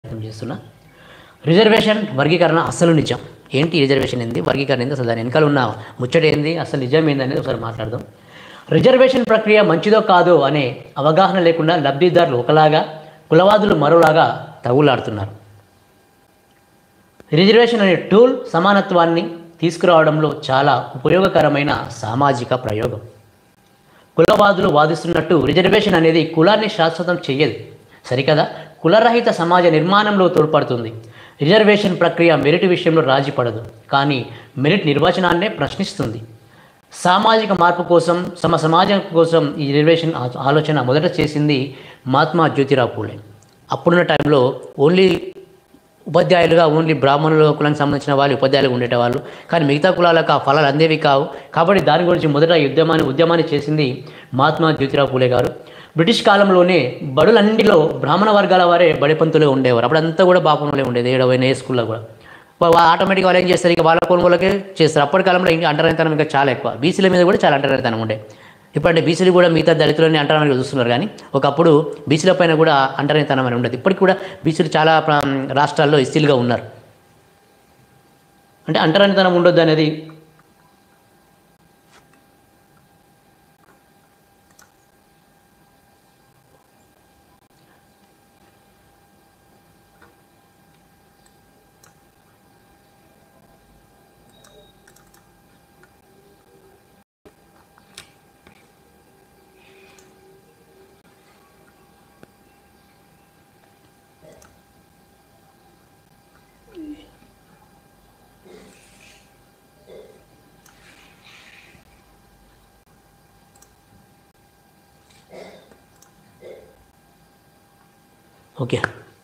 ప్రయత్నం చేస్తున్నా రిజర్వేషన్ వర్గీకరణ అసలు నిజం ఏంటి రిజర్వేషన్ ఏంది వర్గీకరణ ఏంది అసలు దాని వెనకాల ఉన్న ముచ్చట ఏంది అసలు నిజం ఏంది అనేది ఒకసారి మాట్లాడదాం రిజర్వేషన్ ప్రక్రియ మంచిదో కాదో అనే అవగాహన లేకుండా లబ్ధిదారులు ఒకలాగా కులవాదులు మరోలాగా తగులాడుతున్నారు రిజర్వేషన్ అనే టూల్ సమానత్వాన్ని తీసుకురావడంలో చాలా ఉపయోగకరమైన సామాజిక ప్రయోగం కులవాదులు వాదిస్తున్నట్టు రిజర్వేషన్ అనేది కులాన్ని శాశ్వతం చేయదు సరికదా కులరహిత సమాజ నిర్మాణంలో తోడ్పడుతుంది రిజర్వేషన్ ప్రక్రియ మెరిట్ విషయంలో రాజీ పడదు కానీ మెరిట్ నిర్వచనాన్నే ప్రశ్నిస్తుంది సామాజిక మార్పు కోసం సమ సమాజం కోసం ఈ రిజర్వేషన్ ఆ- ఆలోచన మొదట చేసింది మహాత్మా జ్యోతిరావు పూలే అప్పుడున్న టైంలో ఓన్లీ ఉపాధ్యాయులుగా ఓన్లీ బ్రాహ్మణుల కులానికి సంబంధించిన వాళ్ళు ఉపాధ్యాయులుగా ఉండేటవాళ్ళు కానీ మిగతా కులాలకు ఆ ఫలాలు అందేవి కావు కాబట్టి దాని గురించి మొదట ఈ ఉద్యమాన్ని ఉద్యమాన్ని చేసింది మహాత్మా జ్యోతిరావు పూలే గారు బ్రిటిష్ కాలంలోనే బడులన్నింటిలో బ్రాహ్మణ వర్గాల వారే బడిపంతులుగా ఉండేవారు అప్పుడంతా కూడా బాపనలే ఉండేది ఏడవైన ఏ స్కూల్లో కూడా ఆటోమేటిక్గా వాళ్ళు ఏం చేస్తారు ఇక వాళ్ళ కొనుగోలకే చేస్తారు అప్పటి కాలంలో ఇంకా అంటరానితనం ఇంకా చాలా ఎక్కువ బీసీల మీద కూడా చాలా అంటరానితనం ఉండే ఇప్పుడంటే బీసీలు కూడా మిగతా దళితులని అంటరానికి చూస్తున్నారు కానీ ఒకప్పుడు బీసీల పైన కూడా అంటరానితనం అని ఉండదు ఇప్పటికి కూడా బీసీలు చాలా ప్రా- రాష్ట్రాల్లో ఎస్సీలుగా ఉన్నారు అంటే అంటరానితనం ఉండొద్దు అనేది ఓకే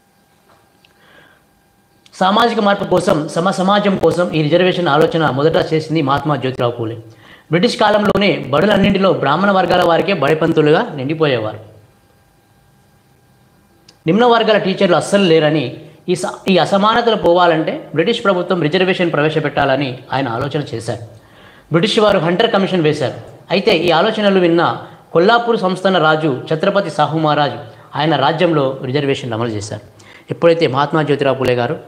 సామాజిక మార్పు కోసం సమ సమాజం కోసం ఈ రిజర్వేషన్ ఆలోచన మొదట చేసింది మహాత్మా జ్యోతిరావు పూలే బ్రిటిష్ కాలంలోనే బడులన్నింటిలో బ్రాహ్మణ వర్గాల వారికే బడిపంతులుగా నిండిపోయేవారు నిమ్న వర్గాల టీచర్లు అస్సలు లేరని ఈ స ఈ అసమానతలు పోవాలంటే బ్రిటిష్ ప్రభుత్వం రిజర్వేషన్ ప్రవేశపెట్టాలని ఆయన ఆలోచన చేశారు బ్రిటిష్ వారు హంటర్ కమిషన్ వేశారు అయితే ఈ ఆలోచనలు విన్న కొల్లాపూర్ సంస్థాన రాజు ఛత్రపతి సాహు మహారాజు ఆయన రాజ్యంలో రిజర్వేషన్ అమలు చేశారు ఎప్పుడైతే మహాత్మా జ్యోతిరావు పూలే గారు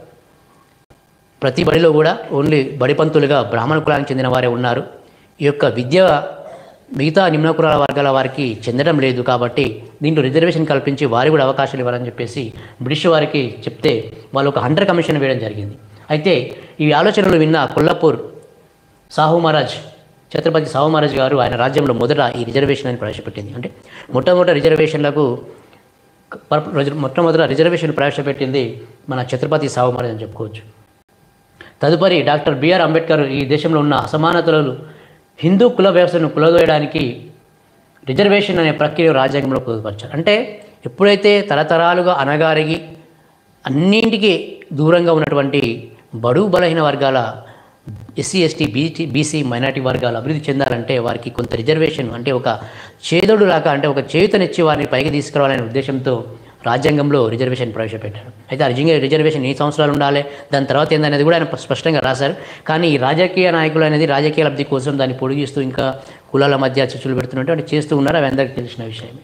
ప్రతి బడిలో కూడా ఓన్లీ బడిపంతులుగా బ్రాహ్మణ కులానికి చెందిన వారే ఉన్నారు ఈ యొక్క విద్య మిగతా నిమ్న కులాల వర్గాల వారికి చెందడం లేదు కాబట్టి దీంట్లో రిజర్వేషన్ కల్పించి వారి కూడా అవకాశాలు ఇవ్వాలని చెప్పేసి బ్రిటిష్ వారికి చెప్తే వాళ్ళు ఒక హంటర్ కమిషన్ వేయడం జరిగింది అయితే ఈ ఆలోచనలు విన్న కొల్లాపూర్ సాహు మహారాజ్ ఛత్రపతి సాహు మహారాజ్ గారు ఆయన రాజ్యంలో మొదట ఈ రిజర్వేషన్ అని ప్రవేశపెట్టింది అంటే మొట్టమొదటి రిజర్వేషన్లకు పర్- మొట్టమొదట రిజర్వేషన్ ప్రవేశపెట్టింది మన ఛత్రపతి సాహు మహారాజ్ అని చెప్పుకోవచ్చు తదుపరి డాక్టర్ బిఆర్ అంబేద్కర్ ఈ దేశంలో ఉన్న అసమానతలు హిందూ కుల వ్యవస్థను కులదోయడానికి రిజర్వేషన్ అనే ప్రక్రియ రాజ్యాంగంలో పొందుపరిచారు అంటే ఎప్పుడైతే తరతరాలుగా అనగారిగి అన్నింటికి దూరంగా ఉన్నటువంటి బడుగు బలహీన వర్గాల SC ST BT BC minority వర్గాలు అభివృద్ధి చెందాలంటే వారికి కొంత రిజర్వేషన్ అంటే ఒక చేదోడు లాగా అంటే ఒక చేయుతనిచ్చి వారిని పైకి తీసుకురావాలనే ఉద్దేశంతో రాజ్యాంగంలో రిజర్వేషన్ ప్రవేశపెట్టారు అయితే ఆ రిజంగ రిజర్వేషన్ ఎన్ని సంవత్సరాలు ఉండాలి దాని తర్వాత ఏందనేది కూడా ఆయన స్పష్టంగా రాశారు కానీ ఈ రాజకీయ నాయకులు అనేది రాజకీయ లబ్ధి కోసం దాన్ని పొడిగిస్తూ ఇంకా కులాల మధ్య చిచ్చులు పెడుతున్నట్టు అంటే చేస్తూ ఉన్నారు అవి అందరికీ తెలిసిన విషయమే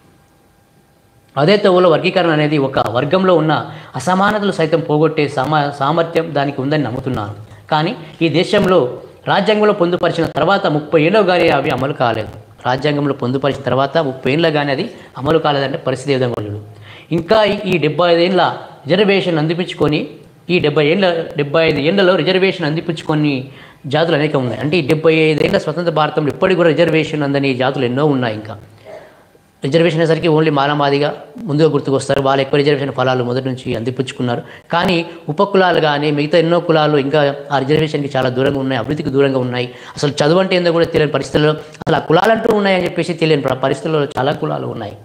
అదే తోవలో వర్గీకరణ అనేది ఒక వర్గంలో ఉన్న అసమానతలు సైతం పోగొట్టే సమా సామర్థ్యం దానికి ఉందని నమ్ముతున్నాను కానీ ఈ దేశంలో రాజ్యాంగంలో పొందుపరిచిన తర్వాత ముప్పై ఏళ్ళు కానీ అవి అమలు కాలేదు రాజ్యాంగంలో పొందుపరిచిన తర్వాత ముప్పై ఏళ్ళ కానీ అది అమలు కాలేదంటే పరిస్థితి ఏ విధంగా ఉండదు ఇంకా ఈ- ఈ డెబ్బై ఐదేళ్ళ రిజర్వేషన్ అందిపించుకొని ఈ డెబ్బై ఏళ్ళ డెబ్బై ఐదు ఏళ్లలో రిజర్వేషన్ అందిపించుకొని జాతులు అనేకం ఉన్నాయి అంటే ఈ డెబ్బై ఐదేళ్ల స్వతంత్ర భారతంలో ఇప్పటికి కూడా రిజర్వేషన్ అందని జాతులు ఎన్నో ఉన్నాయి ఇంకా రిజర్వేషన్ అనేసరికి ఓన్లీ మాలమాదిగా ముందుగా గుర్తుకొస్తారు వాళ్ళు ఎక్కువ రిజర్వేషన్ ఫలాలు మొదటి నుంచి అందిపుచ్చుకున్నారు కానీ ఉపకులాలు కానీ మిగతా ఎన్నో కులాలు ఇంకా ఆ రిజర్వేషన్కి చాలా దూరంగా ఉన్నాయి అభివృద్ధికి దూరంగా ఉన్నాయి అసలు చదువు అంటే ఏందో కూడా తెలియని పరిస్థితుల్లో అసలు ఆ కులాలంటూ ఉన్నాయని చెప్పేసి తెలియని ప- పరిస్థితుల్లో చాలా కులాలు ఉన్నాయి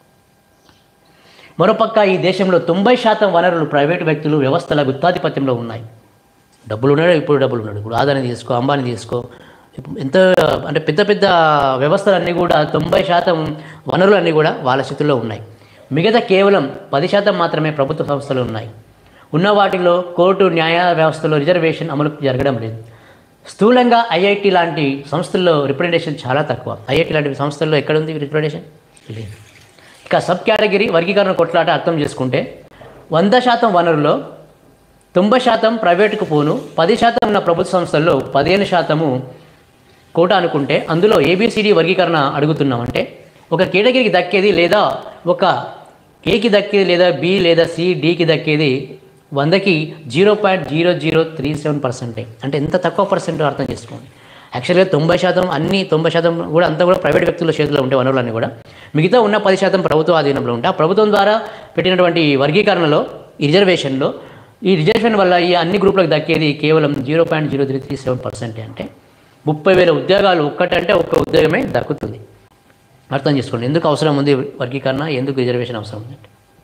మరోపక్క ఈ దేశంలో తొంభై శాతం వనరులు ప్రైవేటు వ్యక్తులు వ్యవస్థల గుత్తాధిపత్యంలో ఉన్నాయి డబ్బులు ఉన్నాడు ఇప్పుడు డబ్బులు ఉన్నాడు ఇప్పుడు ఆదాని తీసుకో అంబానీ తీసుకో ఇప్పుడు ఎంత అంటే పెద్ద పెద్ద వ్యవస్థలన్నీ కూడా తొంభై శాతం వనరులన్నీ కూడా వాళ్ళ స్థితిలో ఉన్నాయి మిగతా కేవలం పది శాతం మాత్రమే ప్రభుత్వ సంస్థలు ఉన్నాయి ఉన్న వాటిలో కోర్టు న్యాయ వ్యవస్థలో రిజర్వేషన్ అమలు జరగడం లేదు స్థూలంగా ఐఐటి లాంటి సంస్థల్లో రిప్రజెంటేషన్ చాలా తక్కువ ఐఐటి లాంటి సంస్థల్లో ఎక్కడ ఉంది రిప్రజెంటేషన్ లేదు ఇక సబ్ కేటగిరీ వర్గీకరణ కొట్లాట అర్థం చేసుకుంటే వంద శాతం వనరులో తొంభై శాతం ప్రైవేటుకు పోను పది శాతం ఉన్న ప్రభుత్వ సంస్థల్లో పదిహేను శాతము కోట అనుకుంటే అందులో ఏబిసిడి వర్గీకరణ అడుగుతున్నాం అంటే ఒక కేటగిరీకి దక్కేది లేదా ఒక ఏకి దక్కేది లేదా బి లేదా సి డికి దక్కేది వందకి zero point zero zero three seven పర్సెంటే అంటే ఎంత తక్కువ పర్సెంట్ అర్థం చేసుకోండి యాక్చువల్గా తొంభై శాతం అన్ని తొంభై శాతం కూడా అంతా కూడా ప్రైవేట్ వ్యక్తుల చేతిలో ఉంటే వనరులన్నీ కూడా మిగతా ఉన్న పది శాతం ప్రభుత్వ ఆధీనంలో ఉంటే ఆ ప్రభుత్వం ద్వారా పెట్టినటువంటి ఈ వర్గీకరణలో ఈ రిజర్వేషన్లో ఈ రిజర్వేషన్ వల్ల ఈ అన్ని గ్రూపులకు దక్కేది కేవలం zero point zero three three seven పర్సెంటే అంటే ముప్పై వేల ఉద్యోగాలు ఒక్కటంటే ఒక్క ఉద్యోగమే దక్కుతుంది అర్థం చేసుకోండి ఎందుకు అవసరం ఉంది వర్గీకరణ ఎందుకు రిజర్వేషన్ అవసరం ఉంది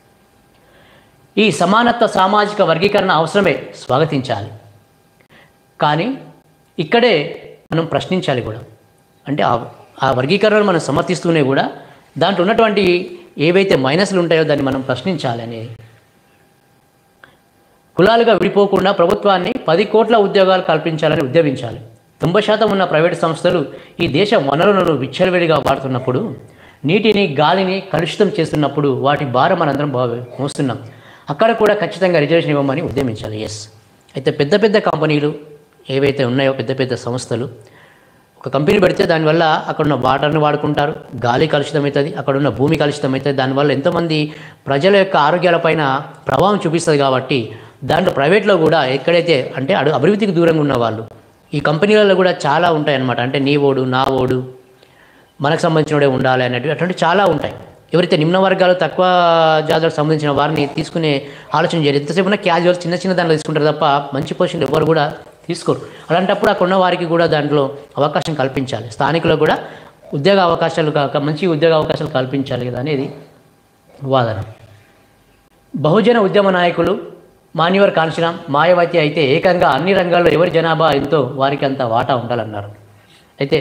ఈ సమానత్వ సామాజిక వర్గీకరణ అవసరమే స్వాగతించాలి కానీ ఇక్కడే మనం ప్రశ్నించాలి కూడా అంటే ఆ ఆ వర్గీకరణను మనం సమర్థిస్తూనే కూడా దాంట్లో ఉన్నటువంటి ఏవైతే మైనస్లు ఉంటాయో దాన్ని మనం ప్రశ్నించాలి అనేది కులాలుగా విడిపోకుండా ప్రభుత్వాన్ని పది కోట్ల ఉద్యోగాలు కల్పించాలని ఉద్యమించాలి తొంభై శాతం ఉన్న ప్రైవేటు సంస్థలు ఈ దేశ వనరులను విచ్చలవిడిగా వాడుతున్నప్పుడు నీటిని గాలిని కలుషితం చేస్తున్నప్పుడు వాటి భారం మనందరం బాగా మోస్తున్నాం అక్కడ కూడా ఖచ్చితంగా రిజర్వేషన్ ఇవ్వమని ఉద్యమించాలి ఎస్ అయితే పెద్ద పెద్ద కంపెనీలు ఏవైతే ఉన్నాయో పెద్ద పెద్ద సంస్థలు ఒక కంపెనీ పెడితే దానివల్ల అక్కడ ఉన్న వాటర్ని వాడుకుంటారు గాలి కలుషితం అవుతుంది అక్కడ ఉన్న భూమి కలుషితం అవుతుంది దానివల్ల ఎంతోమంది ప్రజల యొక్క ఆరోగ్యాలపైన ప్రభావం చూపిస్తుంది కాబట్టి దాంట్లో ప్రైవేట్లో కూడా ఎక్కడైతే అంటే అడు అభివృద్ధికి దూరంగా ఉన్న వాళ్ళు ఈ కంపెనీలలో కూడా చాలా ఉంటాయి అన్నమాట అంటే నీ ఓడు నా ఓడు మనకు సంబంధించినడే ఉండాలి అనేటివి అటువంటి చాలా ఉంటాయి ఎవరైతే నిమ్న వర్గాలు తక్కువ జాతులకు సంబంధించిన వారిని తీసుకునే ఆలోచన చేయరు ఎంతసేపు ఉన్న క్యాజువల్ చిన్న చిన్న దాంట్లో తీసుకుంటారు తప్ప మంచి పొజిషన్ ఎవరు కూడా తీసుకోరు అలాంటప్పుడు అక్కడ ఉన్న వారికి కూడా దాంట్లో అవకాశం కల్పించాలి స్థానికులకు కూడా ఉద్యోగ అవకాశాలు కాక మంచి ఉద్యోగ అవకాశాలు కల్పించాలి కదా అనేది వాదన బహుజన ఉద్యమ నాయకులు మాన్యువర్ కాన్శీరామ్ మాయావతి అయితే ఏకంగా అన్ని రంగాల్లో ఎవరి జనాభా ఎంతో వారికి అంత వాటా ఉండాలన్నారు అయితే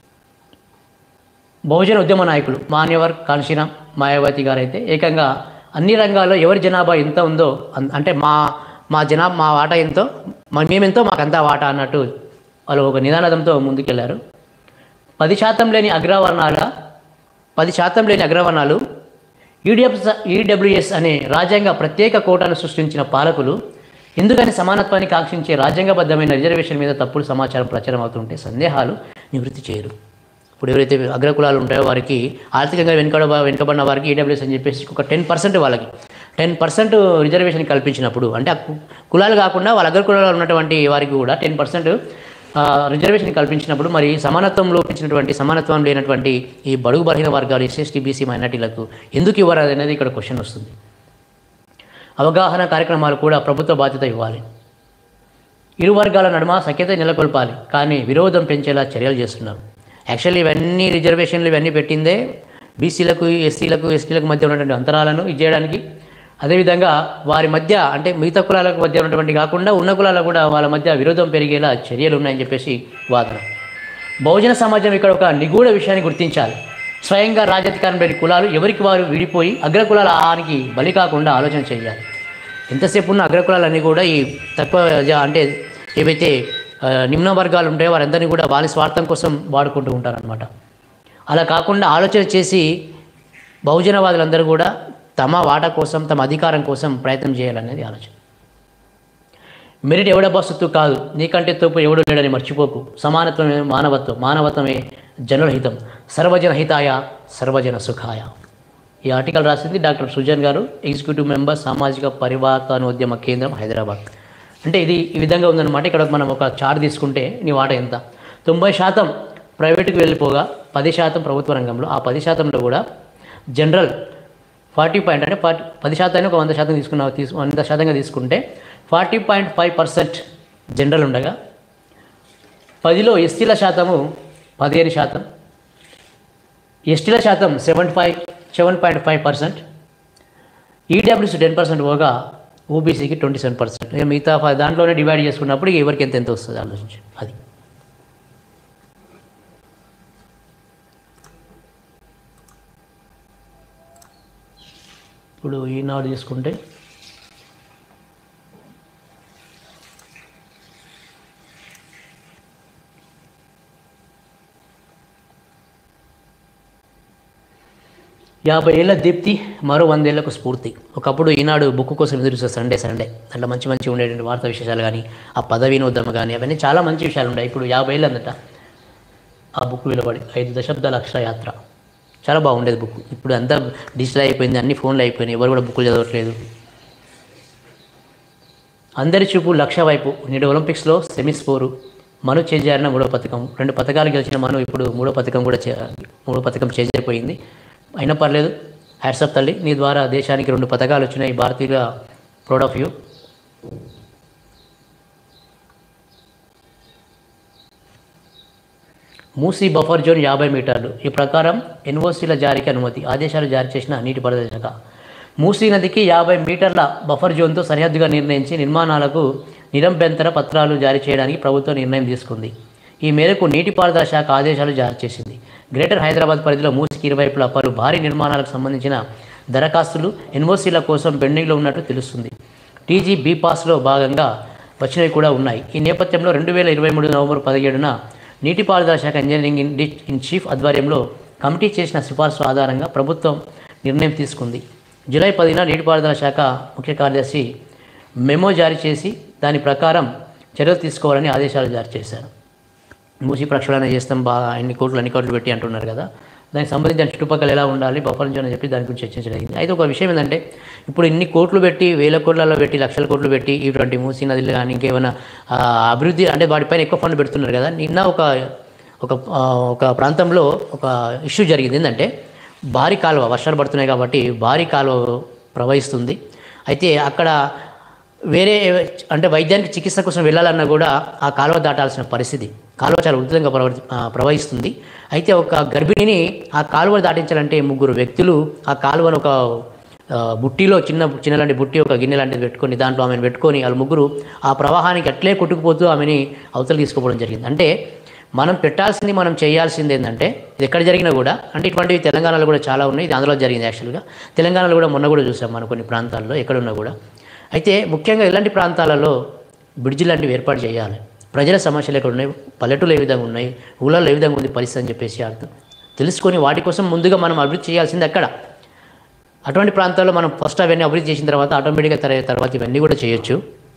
బహుజన ఉద్యమ నాయకులు మాన్యవర్ కాన్శీరామ్ మాయావతి గారు అయితే ఏకంగా అన్ని రంగాల్లో ఎవరి జనాభా ఎంత ఉందో అన్- అంటే మా మా జనాభా మా వాటా ఎంతో మా మేమెంతో మాకంతా వాటా అన్నట్టు వాళ్ళు ఒక నిదానదంతో ముందుకెళ్లారు పది శాతం లేని అగ్రవర్ణాల పది శాతం లేని అగ్రవర్ణాలు ఈడిఎఫ్ ఈడబ్ల్యూఎస్ అనే రాజ్యాంగ ప్రత్యేక కోటాను సృష్టించిన పాలకులు ఎందుకని సమానత్వాన్ని కాంక్షించే రాజ్యాంగబద్ధమైన రిజర్వేషన్ మీద తప్పుడు సమాచారం ప్రచారం అవుతుంటే సందేహాలు నివృత్తి చేయరు ఇప్పుడు ఎవరైతే అగ్రకులాలు ఉంటాయో వారికి ఆర్థికంగా వెనుకడ వెనుకబడిన వారికి ఈడబ్ల్యూఎస్ అని చెప్పేసి ఒక టెన్ పర్సెంట్ వాళ్ళకి టెన్ పర్సెంట్ రిజర్వేషన్ కల్పించినప్పుడు అంటే ఆ కు- కులాలు కాకుండా వాళ్ళ అగ్రకులాలు ఉన్నటువంటి వారికి కూడా టెన్ పర్సెంట్ రిజర్వేషన్ కల్పించినప్పుడు మరి సమానత్వం లోపించినటువంటి సమానత్వం లేనటువంటి ఈ బడుగు బలహీన వర్గాలు ఎస్ఎస్టీ బీసీ మైనార్టీలకు ఎందుకు ఇవ్వరు అనేది ఇక్కడ క్వశ్చన్ వస్తుంది అవగాహన కార్యక్రమాలు కూడా ప్రభుత్వ బాధ్యత ఇవ్వాలి ఇరు వర్గాల నడుమ సఖ్యత నెలకొల్పాలి కానీ విరోధం పెంచేలా చర్యలు చేస్తున్నారు యాక్చువల్లీ ఇవన్నీ రిజర్వేషన్లు ఇవన్నీ పెట్టిందే బీసీలకు ఎస్సీలకు ఎస్టీలకు మధ్య ఉన్నటువంటి అంతరాలను ఇది చేయడానికి అదేవిధంగా వారి మధ్య అంటే మిగతా కులాలకు మధ్య ఉన్నటువంటి కాకుండా ఉన్న కులాలకు కూడా వాళ్ళ మధ్య విరోధం పెరిగేలా చర్యలు ఉన్నాయని చెప్పేసి వాదన బహుజన సమాజం ఇక్కడ ఒక నిగూఢ విషయాన్ని గుర్తించాలి స్వయంగా రాజధికారం లేని కులాలు ఎవరికి వారు విడిపోయి అగ్రకులాల ఆహానికి బలి కాకుండా ఆలోచన చేయాలి ఎంతసేపు ఉన్న అగ్రకులాలన్నీ కూడా ఈ తక్కువ జా- అంటే ఏవైతే ఆ, నిమ్న వర్గాలు ఉంటాయో వారందరినీ కూడా వాళ్ళ స్వార్థం కోసం వాడుకుంటూ ఉంటారనమాట అలా కాకుండా ఆలోచన చేసి బహుజనవాదులందరూ కూడా తమ వాటా కోసం తమ అధికారం కోసం ప్రయత్నం చేయాలనేది ఆలోచన మెరిట్ ఎవడబ్బా సొత్తు కాదు నీకంటే తోపు ఎవడు లేడని మర్చిపోకు సమానత్వమే మానవత్వం మానవత్వమే జనుల హితం సర్వజన హితాయ సర్వజన సుఖాయ ఈ ఆర్టికల్ రాసింది డాక్టర్ సుజన్ గారు ఎగ్జిక్యూటివ్ మెంబర్ సామాజిక పరివర్తనోద్యమ కేంద్రం హైదరాబాద్ అంటే ఇది ఈ విధంగా ఉందన్నమాట ఇక్కడ మనం ఒక చార్ట్ తీసుకుంటే నీ వాట ఎంత తొంభై శాతం ప్రైవేటుకి వెళ్ళిపోగా పది శాతం ప్రభుత్వ రంగంలో ఆ పది శాతంలో కూడా జనరల్ ఫార్టీ పాయింట్ అంటే ఫార్టీ పది శాతాన్ని ఒక వంద శాతం తీసుకున్న తీసు వంద శాతంగా తీసుకుంటే forty point five percent general ఉండగా పదిలో ఎస్టీల శాతము పదిహేను శాతం ఎస్టీల శాతం seven five seven point five percent EWC ten percent పోగా ఓబీసీకి ట్వంటీ సెవెన్ పర్సెంట్ ఇక మిగతా ఫ- దాంట్లోనే డివైడ్ చేసుకున్నప్పుడు ఇక ఎవరికి ఎంత ఎంత వస్తుంది ఆలోచించి అది ఇప్పుడు ఈనాడు తీసుకుంటే యాభై ఏళ్ళ దీప్తి మరో వందేళ్లకు స్ఫూర్తి ఒకప్పుడు ఈనాడు బుక్ కోసం ఎదురు చూస్తే సండే సండే దాంట్లో మంచి మంచి ఉండేటువంటి వార్తా విశేషాలు కానీ ఆ పదవి నోద్దమ కానీ అవన్నీ చాలా మంచి విషయాలు ఉన్నాయి ఇప్పుడు యాభై ఏళ్ళు అందట ఆ బుక్ విలువడి ఐదు దశాబ్దాల అక్షర యాత్ర చాలా బాగుండేది బుక్ ఇప్పుడు అంతా డిజిటల్ అయిపోయింది అన్ని ఫోన్లు అయిపోయినాయి ఎవరు కూడా బుక్కులు చదవట్లేదు అందరి చూపు లక్ష్య వైపు నేడు ఒలింపిక్స్లో సెమీస్ పోరు మను చేజారిన మూడో పథకం రెండు పథకాలు గెలిచిన మను ఇప్పుడు మూడో పథకం కూడా చే మూడో పథకం చేజారిపోయింది అయినా పర్లేదు హ్యాట్సప్ తల్లి నీ ద్వారా దేశానికి రెండు పథకాలు వచ్చినాయి భారతీయుల proud of you Musi buffer zone యాభై మీటర్లు ఈ ప్రకారం ఎన్ఓసీల జారీకి అనుమతి ఆదేశాలు జారీ చేసిన నీటిపారుదల శాఖ మూసీ నదికి యాభై మీటర్ల బఫర్ జోన్తో సరిహద్దుగా నిర్ణయించి నిర్మాణాలకు నిరంభ్యంతర పత్రాలు జారీ చేయడానికి ప్రభుత్వం నిర్ణయం తీసుకుంది ఈ మేరకు నీటిపారుదల శాఖ ఆదేశాలు జారీ చేసింది గ్రేటర్ హైదరాబాద్ పరిధిలో మూసికి ఇరువైపులా పలు భారీ నిర్మాణాలకు సంబంధించిన దరఖాస్తులు ఎన్ఓసీల కోసం పెండింగ్లో ఉన్నట్టు తెలుస్తుంది టీజీ బీ పాస్లో భాగంగా వచ్చినవి కూడా ఉన్నాయి ఈ నేపథ్యంలో రెండు వేల ఇరవై మూడు నవంబర్ పదిహేడున నీటిపారుదల శాఖ ఇంజనీరింగ్ ఇన్ డి- ఇన్ చీఫ్ ఆధ్వర్యంలో కమిటీ చేసిన సిఫార్సు ఆధారంగా ప్రభుత్వం నిర్ణయం తీసుకుంది జూలై పదిన నీటిపారుదల శాఖ ముఖ్య కార్యదర్శి మెమో జారీ చేసి దాని ప్రకారం చర్యలు తీసుకోవాలని ఆదేశాలు జారీ చేశారు మూసి ప్రక్షాళన చేస్తాం బాగా అన్ని కోట్లు అన్ని కోట్లు పెట్టి అంటున్నారు కదా దానికి సంబంధించి దాని చుట్టుపక్కల ఎలా ఉండాలి బఫర్ జోన్ అని చెప్పి దాని గురించి చర్చించడం జరిగింది అయితే ఒక విషయం ఏంటంటే ఇప్పుడు ఇన్ని కోట్లు పెట్టి వేల కోట్లలో పెట్టి లక్షల కోట్లు పెట్టి ఇటువంటి మూసి నదులు కానీ ఇంకేమైనా ఆ, అభివృద్ధి అంటే వాటిపైన ఎక్కువ ఫండ్ పెడుతున్నారు కదా నిన్న ఒక ఒక ఆ, ఒక ప్రాంతంలో ఒక ఇష్యూ జరిగింది ఏంటంటే భారీ కాలువ వర్షాలు పడుతున్నాయి కాబట్టి భారీ కాలువ ప్రవహిస్తుంది అయితే అక్కడ వేరే అంటే వైద్యానికి చికిత్స కోసం వెళ్ళాలన్నా కూడా ఆ కాలువ దాటాల్సిన పరిస్థితి కాలువ చాలా ఉధృతంగా ప్రవర్తి ఆ, ప్రవహిస్తుంది అయితే ఒక గర్భిణిని ఆ కాలువ దాటించాలంటే ముగ్గురు వ్యక్తులు ఆ కాలువను ఒక ఆ, బుట్టిలో చిన్న చిన్న లాంటి బుట్టి ఒక గిన్నె లాంటిది పెట్టుకొని దాంట్లో ఆమెను పెట్టుకొని వాళ్ళు ముగ్గురు ఆ ప్రవాహానికి అట్లే కొట్టుకుపోతూ ఆమెని అవతల తీసుకుపోవడం జరిగింది అంటే మనం పెట్టాల్సింది మనం చేయాల్సింది ఏంటంటే ఇది ఎక్కడ జరిగినా కూడా అంటే ఇటువంటివి తెలంగాణలో కూడా చాలా ఉన్నాయి ఇది ఆంధ్రలో జరిగింది యాక్చువల్గా తెలంగాణలో కూడా మొన్న కూడా చూసాం మనం కొన్ని ప్రాంతాల్లో ఎక్కడున్నా కూడా అయితే ముఖ్యంగా ఇలాంటి ప్రాంతాలలో బ్రిడ్జ్ లాంటివి ఏర్పాటు చేయాలి ప్రజల సమస్యలు ఎక్కడ ఉన్నాయి పల్లెటూళ్ళు ఏ విధంగా ఉన్నాయి ఊళ్ళలో ఏ విధంగా ఉంది పరిస్థితి అని చెప్పేసి అర్థం తెలుసుకొని వాటి కోసం ముందుగా మనం అభివృద్ధి చేయాల్సింది అక్కడ అటువంటి ప్రాంతాల్లో మనం ఫస్ట్ అవన్నీ అభివృద్ధి చేసిన తర్వాత ఆటోమేటిక్గా తర తర్వాత ఇవన్నీ కూడా చేయొచ్చు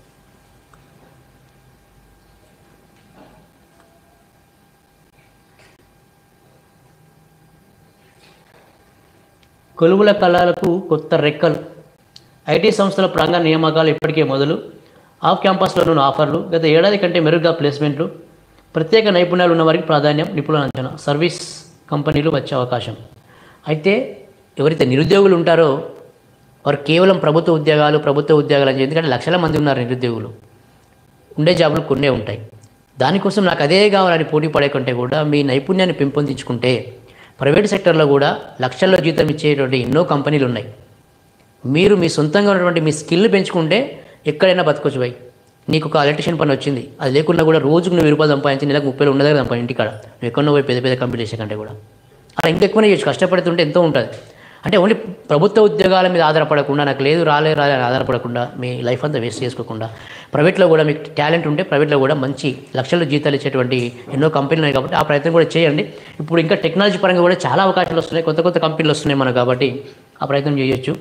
కొలువుల కళలకు కొత్త రెక్కలు ఐటీ సంస్థల ప్రాంగణ నియామకాలు ఇప్పటికే మొదలు ఆఫ్ క్యాంపస్లోనూ ఆఫర్లు గత ఏడాది కంటే మెరుగ్గా ప్లేస్మెంట్లు ప్రత్యేక నైపుణ్యాలు ఉన్న వారికి ప్రాధాన్యం నిపుణుల అంచనా సర్వీస్ కంపెనీలు వచ్చే అవకాశం అయితే ఎవరైతే నిరుద్యోగులు ఉంటారో వారు కేవలం ప్రభుత్వ ఉద్యోగాలు ప్రభుత్వ ఉద్యోగాలు అని చెప్పి- ఎందుకంటే లక్షల మంది ఉన్నారు నిరుద్యోగులు ఉండే జాబులు కొన్నే ఉంటాయి దానికోసం నాకు అదే కావాలని పోటీ పడే కంటే కూడా మీ నైపుణ్యాన్ని పెంపొందించుకుంటే ప్రైవేట్ సెక్టర్లో కూడా లక్షల్లో జీతం ఇచ్చేటువంటి ఎన్నో కంపెనీలు ఉన్నాయి మీరు మీ సొంతంగా ఉన్నటువంటి మీ స్కిల్ పెంచుకుంటే ఎక్కడైనా బతకొచ్చు పోయి నీకు ఒక ఎలక్ట్రిషియన్ పని వచ్చింది అది లేకుండా కూడా రోజుకు నువ్వు రూపాయలు సంపాదించి నెలకు ముప్పై వేలు ఉండదు సంపాదించి ఇంటికాడ నువ్వు ఎక్కడో పోయి పెద్ద పెద్ద కంపెనీ చేసే కంటే కూడా అలా ఇంకా ఎక్కువనే చేయొచ్చు కష్టపడుతుంటే ఎంతో ఉంటుంది అంటే ఓన్లీ ప్రభుత్వ ఉద్యోగాల మీద ఆధారపడకుండా నాకు లేదు రాలే రాలే అని ఆధారపడకుండా మీ లైఫ్ అంతా వేస్ట్ చేసుకోకుండా ప్రైవేట్లో కూడా మీకు టాలెంట్ ఉంటే ప్రైవేట్లో కూడా మంచి లక్షల జీతాలు ఇచ్చేటువంటి ఎన్నో కంపెనీలు ఉన్నాయి కాబట్టి ఆ ప్రయత్నం కూడా చేయండి ఇప్పుడు ఇంకా టెక్నాలజీ పరంగా కూడా చాలా అవకాశాలు వస్తున్నాయి కొత్త కొత్త కంపెనీలు వస్తున్నాయి మనకు కాబట్టి ఆ ప్రయత్నం చేయొచ్చు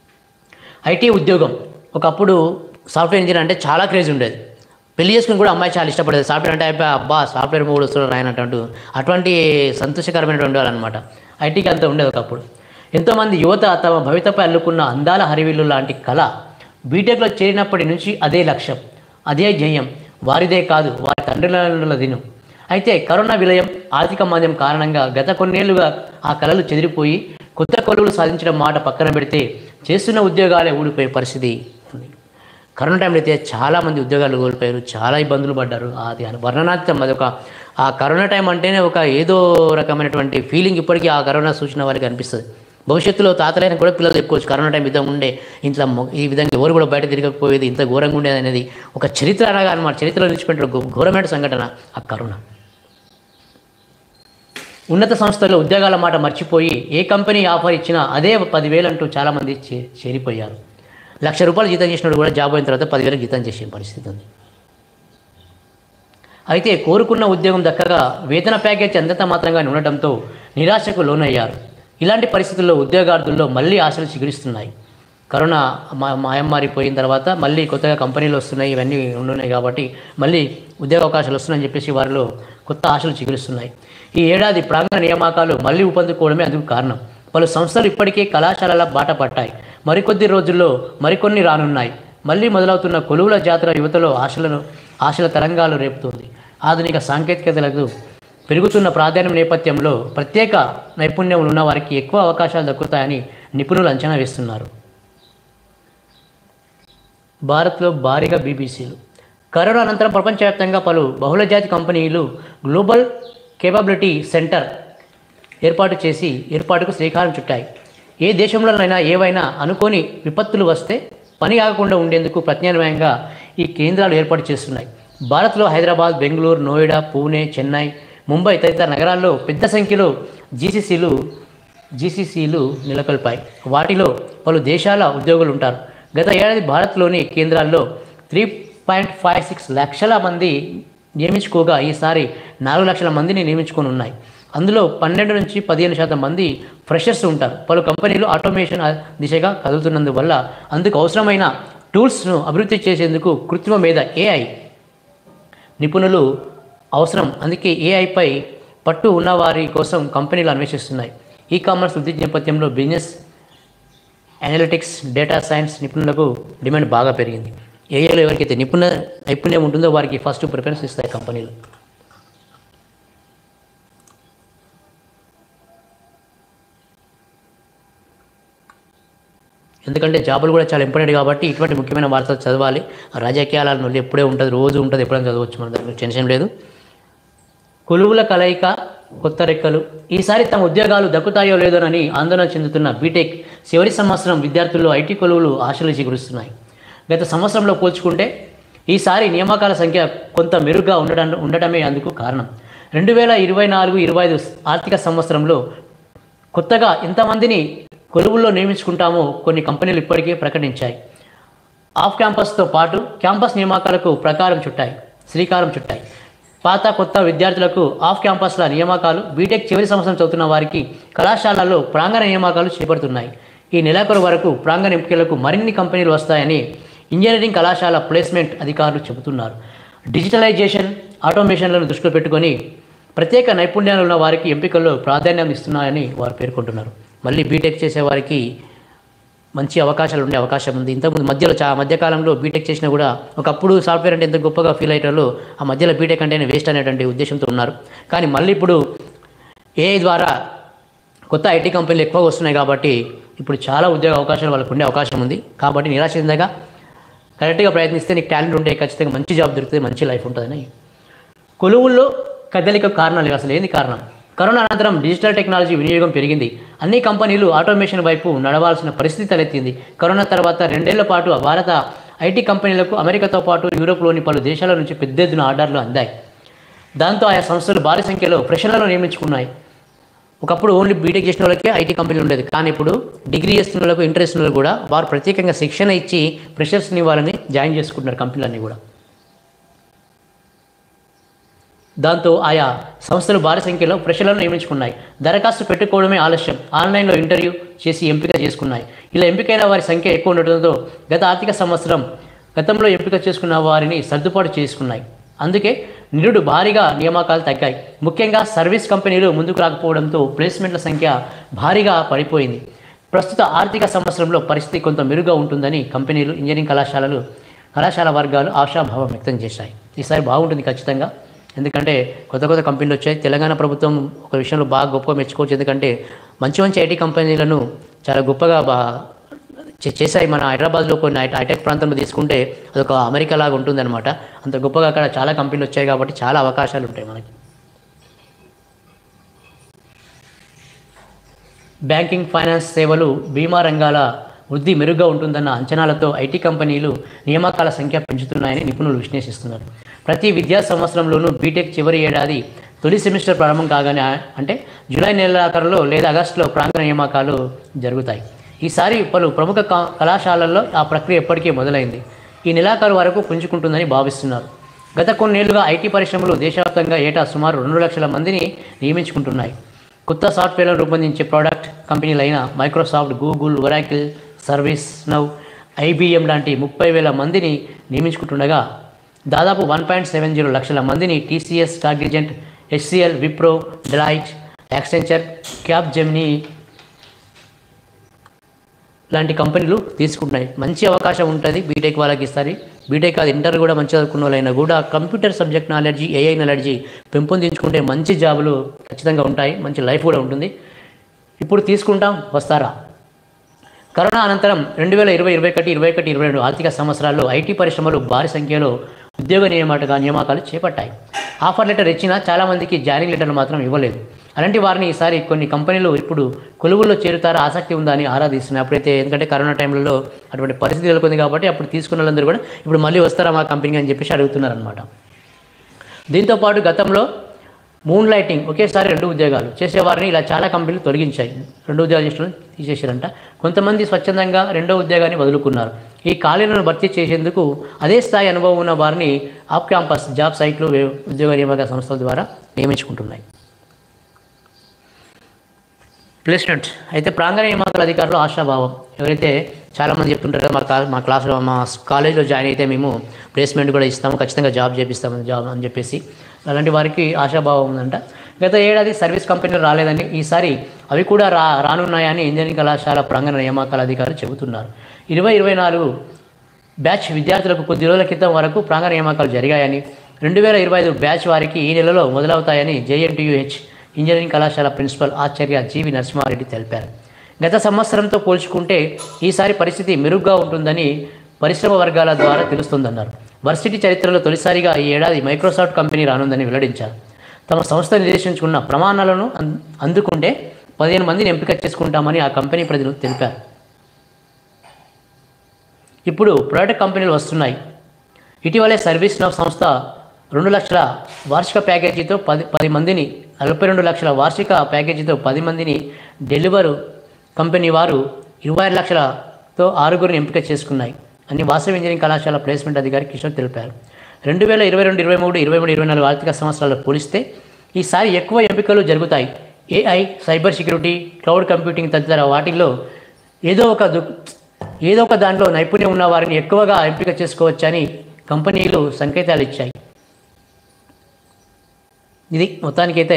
ఐటీ ఉద్యోగం ఒకప్పుడు సాఫ్ట్వేర్ ఇంజనీర్ అంటే చాలా క్రేజ్ ఉండేది పెళ్లి చేసుకుని కూడా అమ్మాయి చాలా ఇష్టపడేది సాఫ్ట్వేర్ అంటే అయిపోయి అబ్బా సాఫ్ట్వేర్ మూడు వస్తున్నాడు ఆయన అంటూ అటువంటి సంతోషకరమైనటువంటి వాళ్ళనమాట ఐటీకి అంత ఉండేది ఒకప్పుడు ఎంతోమంది యువత తమ భవితపై అల్లుకున్న అందాల హరివిల్లు లాంటి కళ బీటెక్లో చేరినప్పటి నుంచి అదే లక్ష్యం అదే ధ్యేయం వారిదే కాదు వారి తండ్రుల దినం అయితే కరోనా విలయం ఆర్థిక మాంద్యం కారణంగా గత కొన్నేళ్లుగా ఆ కళలు చెదిరిపోయి కొత్త కొలువులు సాధించడం మాట పక్కన పెడితే చేస్తున్న ఉద్యోగాలే ఊడిపోయే పరిస్థితి ఉంది కరోనా టైంలో అయితే చాలామంది ఉద్యోగాలు కోల్పోయారు చాలా ఇబ్బందులు పడ్డారు అది అను- వర్ణనాతీతం అది ఒక ఆ కరోనా టైం అంటేనే ఒక ఏదో రకమైనటువంటి ఫీలింగ్ ఇప్పటికీ ఆ కరోనా సూచన వారికి అనిపిస్తుంది భవిష్యత్తులో తాతలైన కూడా పిల్లలు చెప్పుకోవచ్చు కరోనా టైం విధంగా ఉండే ఇంట్లో మొ- ఈ విధంగా ఎవరు కూడా బయట తిరగకపోయేది ఇంత ఘోరంగా ఉండేది అనేది ఒక చరిత్ర అనగా అనమాట చరిత్రలో నిలిచిపెట్టిన ఘో- ఘోరమైన సంఘటన ఆ కరోనా ఉన్నత సంస్థల్లో ఉద్యోగాల మాట మర్చిపోయి ఏ కంపెనీ ఆఫర్ ఇచ్చినా అదే పదివేలు అంటూ చాలామంది చే- చేరిపోయారు లక్ష రూపాయలు జీతం చేసినప్పుడు కూడా జాబ్ అయిన తర్వాత పదివేలు జీతం చేసే పరిస్థితి ఉంది అయితే కోరుకున్న ఉద్యోగం దక్కగా వేతన ప్యాకేజ్ అంతంత మాత్రంగా ఉండటంతో నిరాశకు లోనయ్యారు ఇలాంటి పరిస్థితుల్లో ఉద్యోగార్థుల్లో మళ్ళీ ఆశలు చిగురిస్తున్నాయి కరోనా మా మాయమారి పోయిన తర్వాత మళ్ళీ కొత్తగా కంపెనీలు వస్తున్నాయి ఇవన్నీ ఉండున్నాయి కాబట్టి మళ్ళీ ఉద్యోగ అవకాశాలు వస్తున్నాయని చెప్పేసి వారిలో కొత్త ఆశలు చిగురిస్తున్నాయి ఈ ఏడాది ప్రాంగణ నియామకాలు మళ్ళీ ఊపందుకోవడమే అందుకు కారణం పలు సంస్థలు ఇప్పటికే కళాశాలల బాట పట్టాయి మరికొద్ది రోజుల్లో మరికొన్ని రానున్నాయి మళ్ళీ మొదలవుతున్న కొలువుల జాతర యువతలో ఆశలను ఆశల తరంగాలు రేపుతుంది ఆధునిక సాంకేతికతలకు పెరుగుతున్న ప్రాధాన్యం నేపథ్యంలో ప్రత్యేక నైపుణ్యం ఉన్న వారికి ఎక్కువ అవకాశాలు దక్కుతాయని నిపుణులు అంచనా వేస్తున్నారు భారత్లో భారీగా బీబీసీలు కరోనా అనంతరం ప్రపంచవ్యాప్తంగా పలు బహుళజాతి కంపెనీలు గ్లోబల్ కేపబిలిటీ సెంటర్ ఏర్పాటు చేసి ఏర్పాటుకు శ్రీకారం చుట్టాయి ఏ దేశంలోనైనా ఏవైనా అనుకోని విపత్తులు వస్తే పని ఆగకుండా ఉండేందుకు ప్రత్యామ్నాయంగా ఈ కేంద్రాలు ఏర్పాటు చేస్తున్నాయి భారత్లో హైదరాబాద్ బెంగళూరు నోయిడా పూణే చెన్నై ముంబై తదితర నగరాల్లో పెద్ద సంఖ్యలో జీసీసీలు జీసీసీలు నెలకొల్పాయి వాటిలో పలు దేశాల ఉద్యోగులు ఉంటారు గత ఏడాది భారత్లోని కేంద్రాల్లో త్రీ పాయింట్ ఫైవ్ సిక్స్ లక్షల మంది నియమించుకోగా ఈసారి నాలుగు లక్షల మందిని నియమించుకొని ఉన్నాయి అందులో పన్నెండు నుంచి పదిహేను శాతం మంది ఫ్రెషర్స్ ఉంటారు పలు కంపెనీలు ఆటోమేషన్ దిశగా కదులుతున్నందువల్ల అందుకు అవసరమైన టూల్స్ను అభివృద్ధి చేసేందుకు కృత్రిమ మీద ఏఐ నిపుణులు అవసరం అందుకే ఏఐపై పట్టు ఉన్నవారి కోసం కంపెనీలు అన్వేషిస్తున్నాయి ఈ కామర్స్ వృద్ధి నేపథ్యంలో బిజినెస్ అనలిటిక్స్ డేటా సైన్స్ నిపుణులకు డిమాండ్ బాగా పెరిగింది ఏఐలో ఎవరికైతే నిపుణ నైపుణ్యం ఉంటుందో వారికి ఫస్ట్ ప్రిఫరెన్స్ ఇస్తాయి కంపెనీలు ఎందుకంటే జాబులు కూడా చాలా ఇంపార్టెంట్ కాబట్టి ఇటువంటి ముఖ్యమైన వార్తలు చదవాలి రాజకీయాల నుండి ఎప్పుడే ఉంటుంది రోజు ఉంటుంది ఎప్పుడైనా చదవచ్చు మన దగ్గర టెన్షన్ లేదు కొలువుల కలయిక కొత్త రెక్కలు ఈసారి తమ ఉద్యోగాలు దక్కుతాయో లేదోనని ఆందోళన చెందుతున్న బీటెక్ చివరి సంవత్సరం విద్యార్థుల్లో ఐటీ కొలువులు ఆశలు చిగురుస్తున్నాయి గత సంవత్సరంలో పోల్చుకుంటే ఈసారి నియామకాల సంఖ్య కొంత మెరుగ్గా ఉండడం ఉండటమే అందుకు కారణం రెండు వేల ఇరవై నాలుగు ఇరవై ఐదు ఆర్థిక సంవత్సరంలో కొత్తగా ఎంతమందిని కొలువుల్లో నియమించుకుంటామో కొన్ని కంపెనీలు ఇప్పటికే ప్రకటించాయి ఆఫ్ క్యాంపస్తో పాటు క్యాంపస్ నియామకాలకు ప్రకారం చుట్టాయి శ్రీకారం చుట్టాయి పాత కొత్త విద్యార్థులకు ఆఫ్ క్యాంపస్ల నియామకాలు బీటెక్ చివరి సంవత్సరం చదువుతున్న వారికి కళాశాలల్లో ప్రాంగణ నియామకాలు చేపడుతున్నాయి ఈ నెలాఖరు వరకు ప్రాంగణ ఎంపికలకు మరిన్ని కంపెనీలు వస్తాయని ఇంజనీరింగ్ కళాశాల ప్లేస్మెంట్ అధికారులు చెబుతున్నారు డిజిటలైజేషన్ ఆటోమేషన్లను దృష్టిలో పెట్టుకొని ప్రత్యేక నైపుణ్యాలు ఉన్న వారికి ఎంపికల్లో ప్రాధాన్యం ఇస్తున్నాయని వారు పేర్కొంటున్నారు మళ్ళీ బీటెక్ చేసే వారికి మంచి అవకాశాలు ఉండే అవకాశం ఉంది ఇంతకుముందు మధ్యలో చా మధ్యకాలంలో బీటెక్ చేసినా కూడా ఒకప్పుడు సాఫ్ట్వేర్ అంటే ఎంత గొప్పగా ఫీల్ అయ్యేటో ఆ మధ్యలో బీటెక్ అంటేనే వేస్ట్ అనేటువంటి ఉద్దేశంతో ఉన్నారు కానీ మళ్ళీ ఇప్పుడు ఏఐ ద్వారా కొత్త ఐటీ కంపెనీలు ఎక్కువగా వస్తున్నాయి కాబట్టి ఇప్పుడు చాలా ఉద్యోగ అవకాశాలు వాళ్ళకు ఉండే అవకాశం ఉంది కాబట్టి నిరాశ చెందగా కరెక్ట్గా ప్రయత్నిస్తే నీకు టాలెంట్ ఉంటే ఖచ్చితంగా మంచి జాబ్ దొరుకుతుంది మంచి లైఫ్ ఉంటుందని కొలువుల్లో కదలిక కారణాలు అసలు ఏంది కారణం కరోనా అనంతరం డిజిటల్ టెక్నాలజీ వినియోగం పెరిగింది అన్ని కంపెనీలు ఆటోమేషన్ వైపు నడవాల్సిన పరిస్థితి తలెత్తింది కరోనా తర్వాత రెండేళ్ల పాటు భారత ఐటీ కంపెనీలకు అమెరికాతో పాటు యూరోప్లోని పలు దేశాల నుంచి పెద్ద ఎత్తున ఆర్డర్లు అందాయి దాంతో ఆయా సంస్థలు భారీ సంఖ్యలో ఫ్రెషర్లను నియమించుకున్నాయి ఒకప్పుడు ఓన్లీ బీటెక్ చేసిన వాళ్ళకే ఐటీ కంపెనీలు ఉండేది కానీ ఇప్పుడు డిగ్రీ చేస్తున్న వాళ్ళకు ఇంట్రెస్ట్ ఉన్న వాళ్ళు కూడా వారు ప్రత్యేకంగా శిక్షణ ఇచ్చి ఫ్రెషర్స్ని వాళ్ళని జాయిన్ చేసుకుంటున్నారు కంపెనీలన్నీ కూడా దాంతో ఆయా సంస్థలు భారీ సంఖ్యలో ఫ్రెషర్లను నియమించుకున్నాయి దరఖాస్తు పెట్టుకోవడమే ఆలస్యం ఆన్లైన్లో ఇంటర్వ్యూ చేసి ఎంపిక చేసుకున్నాయి ఇలా ఎంపికైన వారి సంఖ్య ఎక్కువ ఉండటంతో గత ఆర్థిక సంవత్సరం గతంలో ఎంపిక చేసుకున్న వారిని సర్దుబాటు చేసుకున్నాయి అందుకే నిరుడు భారీగా నియామకాలు తగ్గాయి ముఖ్యంగా సర్వీస్ కంపెనీలు ముందుకు రాకపోవడంతో ప్లేస్మెంట్ల సంఖ్య భారీగా పడిపోయింది ప్రస్తుత ఆర్థిక సంవత్సరంలో పరిస్థితి కొంత మెరుగ్గా ఉంటుందని కంపెనీలు ఇంజనీరింగ్ కళాశాలలు కళాశాల వర్గాలు ఆశాభావం వ్యక్తం చేశాయి ఈసారి బాగుంటుంది ఖచ్చితంగా ఎందుకంటే కొత్త కొత్త కంపెనీలు వచ్చాయి తెలంగాణ ప్రభుత్వం ఒక విషయంలో బాగా గొప్పగా మెచ్చుకోవచ్చు ఎందుకంటే మంచి మంచి ఐటీ కంపెనీలను చాలా గొప్పగా బా చే- చేశాయి మన హైదరాబాద్లో కొన్ని ఐ- హైటెక్ ప్రాంతంలో తీసుకుంటే అదొక అమెరికా లాగా ఉంటుందన్నమాట అంత గొప్పగా అక్కడ చాలా కంపెనీలు వచ్చాయి కాబట్టి చాలా అవకాశాలు ఉంటాయి మనకి బ్యాంకింగ్ ఫైనాన్స్ సేవలు బీమా రంగాల వృద్ధి మెరుగ్గా ఉంటుందన్న అంచనాలతో ఐటీ కంపెనీలు నియామకాల సంఖ్య పెంచుతున్నాయని నిపుణులు విశ్లేషిస్తున్నారు ప్రతి విద్యా సంవత్సరంలోనూ బీటెక్ చివరి ఏడాది తొలి సెమిస్టర్ ప్రారంభం కాగానే ఆ- అంటే జూలై నెలాఖరులో లేదా ఆగస్టులో ప్రాంగణ నియామకాలు జరుగుతాయి ఈసారి పలు ప్రముఖ కా- కళాశాలల్లో ఆ ప్రక్రియ ఎప్పటికే మొదలైంది ఈ నెలాఖరు వరకు పుంజుకుంటుందని భావిస్తున్నారు గత కొన్నేళ్లుగా ఐటీ పరిశ్రమలు దేశవ్యాప్తంగా ఏటా సుమారు రెండు లక్షల మందిని నియమించుకుంటున్నాయి కొత్త సాఫ్ట్వేర్లను రూపొందించే ప్రోడక్ట్ కంపెనీలైన Microsoft Google Oracle ServiceNow IBM లాంటి ముప్పై వేల మందిని నియమించుకుంటుండగా దాదాపు వన్ పాయింట్ సెవెన్ జీరో లక్షల మందిని TCS Cognizant HCL Wipro Deloitte Accenture Capgemini లాంటి కంపెనీలు తీసుకుంటున్నాయి మంచి అవకాశం ఉంటుంది బీటెక్ వాళ్ళకి ఇస్తారు బీటెక్ అది ఇంటర్ కూడా మంచి చదువుకున్న వాళ్ళైనా కూడా computer subject knowledge AI knowledge పెంపొందించుకుంటే మంచి జాబులు ఖచ్చితంగా ఉంటాయి మంచి లైఫ్ కూడా ఉంటుంది ఇప్పుడు తీసుకుంటాం వస్తారా కరోనా అనంతరం రెండు వేల ఇరవై ఇరవై ఒకటి ఇరవై ఒకటి ఇరవై రెండు ఆర్థిక సంవత్సరాల్లో ఐటీ పరిశ్రమలు భారీ సంఖ్యలో ఉద్యోగ నియామక నియామకాలు చేపట్టాయి ఆఫర్ లెటర్ ఇచ్చినా చాలామందికి జాయినింగ్ లెటర్లు మాత్రం ఇవ్వలేదు అలాంటి వారిని ఈసారి కొన్ని కంపెనీలు ఇప్పుడు కొలువుల్లో చేరుతారా ఆసక్తి ఉందా అని ఆరాధిస్తున్నాయి అప్పుడైతే ఎందుకంటే కరోనా టైంలో అటువంటి పరిస్థితి నెలకొంది కాబట్టి అప్పుడు తీసుకున్న వాళ్ళందరూ కూడా ఇప్పుడు మళ్ళీ వస్తారా మా కంపెనీ అని చెప్పేసి అడుగుతున్నారనమాట దీంతోపాటు గతంలో మూన్ లైటింగ్ ఒకేసారి రెండు ఉద్యోగాలు చేసేవారిని ఇలా చాలా కంపెనీలు తొలగించాయి రెండు ఉద్యోగాలు చేసిన వాళ్ళని తీసేశారంట కొంతమంది స్వచ్ఛందంగా రెండో ఉద్యోగాన్ని వదులుకున్నారు ఈ ఖాళీలను భర్తీ చేసేందుకు అదే స్థాయి అనుభవం ఉన్న వారిని ఆఫ్ క్యాంపస్ జాబ్ సైట్లు వే- ఉద్యోగ నియామక సంస్థల ద్వారా నియమించుకుంటున్నాయి ప్లేస్మెంట్ అయితే ప్రాంగణ నియామకాల అధికారులు ఆశాభావం ఎవరైతే చాలామంది చెప్తుంటారు కదా మా క్లా మా క్లాస్లో మా కాలేజీలో జాయిన్ అయితే మేము ప్లేస్మెంట్ కూడా ఇస్తాము ఖచ్చితంగా జాబ్ చేపిస్తాము జాబ్ అని చెప్పేసి అలాంటి వారికి ఆశాభావం ఉందంట గత ఏడాది సర్వీస్ కంపెనీలు రాలేదని ఈసారి అవి కూడా రా రానున్నాయని ఇంజనీరింగ్ కళాశాల ప్రాంగణ నియామకాల అధికారులు చెబుతున్నారు ఇరవై ఇరవై నాలుగు బ్యాచ్ విద్యార్థులకు కొద్ది రోజుల క్రితం వరకు ప్రాంగణ నియామకాలు జరిగాయని రెండు వేల ఇరవై ఐదు బ్యాచ్ వారికి ఈ నెలలో మొదలవుతాయని జేఎన్టీయూహెచ్ ఇంజనీరింగ్ కళాశాల ప్రిన్సిపల్ ఆచార్య జీవి నరసింహారెడ్డి తెలిపారు గత సంవత్సరంతో పోల్చుకుంటే ఈసారి పరిస్థితి మెరుగ్గా ఉంటుందని పరిశ్రమ వర్గాల ద్వారా తెలుస్తుందన్నారు వర్సిటీ చరిత్రలో తొలిసారిగా ఈ ఏడాది మైక్రోసాఫ్ట్ కంపెనీ రానుందని వెల్లడించారు తమ సంస్థ నిర్దేశించుకున్న ప్రమాణాలను అం- అందుకుంటే పదిహేను మందిని ఎంపిక చేసుకుంటామని ఆ కంపెనీ ప్రతినిధులు తెలిపారు ఇప్పుడు ప్రైవేట్ కంపెనీలు వస్తున్నాయి ఇటీవలే సర్వీస్ నవ్ సంస్థ రెండు లక్షల వార్షిక ప్యాకేజీతో పది పది మందిని నలభై రెండు లక్షల వార్షిక ప్యాకేజీతో పది మందిని డెలివర్ కంపెనీ వారు ఇరవై ఆరు లక్షలతో ఆరుగురిని ఎంపిక చేసుకున్నాయి అని వాసవి ఇంజనీరింగ్ కళాశాల ప్లేస్మెంట్ అధికారి కిషోర్ తెలిపారు రెండు వేల ఇరవై రెండు ఇరవై మూడు ఇరవై మూడు ఇరవై నాలుగు ఆర్థిక సంవత్సరాల్లో పోలిస్తే ఈసారి ఎక్కువ ఎంపికలు జరుగుతాయి AI cyber security cloud computing తదితర వాటిల్లో ఏదో ఒక దు ఏదో ఒక దాంట్లో నైపుణ్యం ఉన్న వారిని ఎక్కువగా ఎంపిక చేసుకోవచ్చని కంపెనీలు సంకేతాలు ఇచ్చాయి ఇది మొత్తానికైతే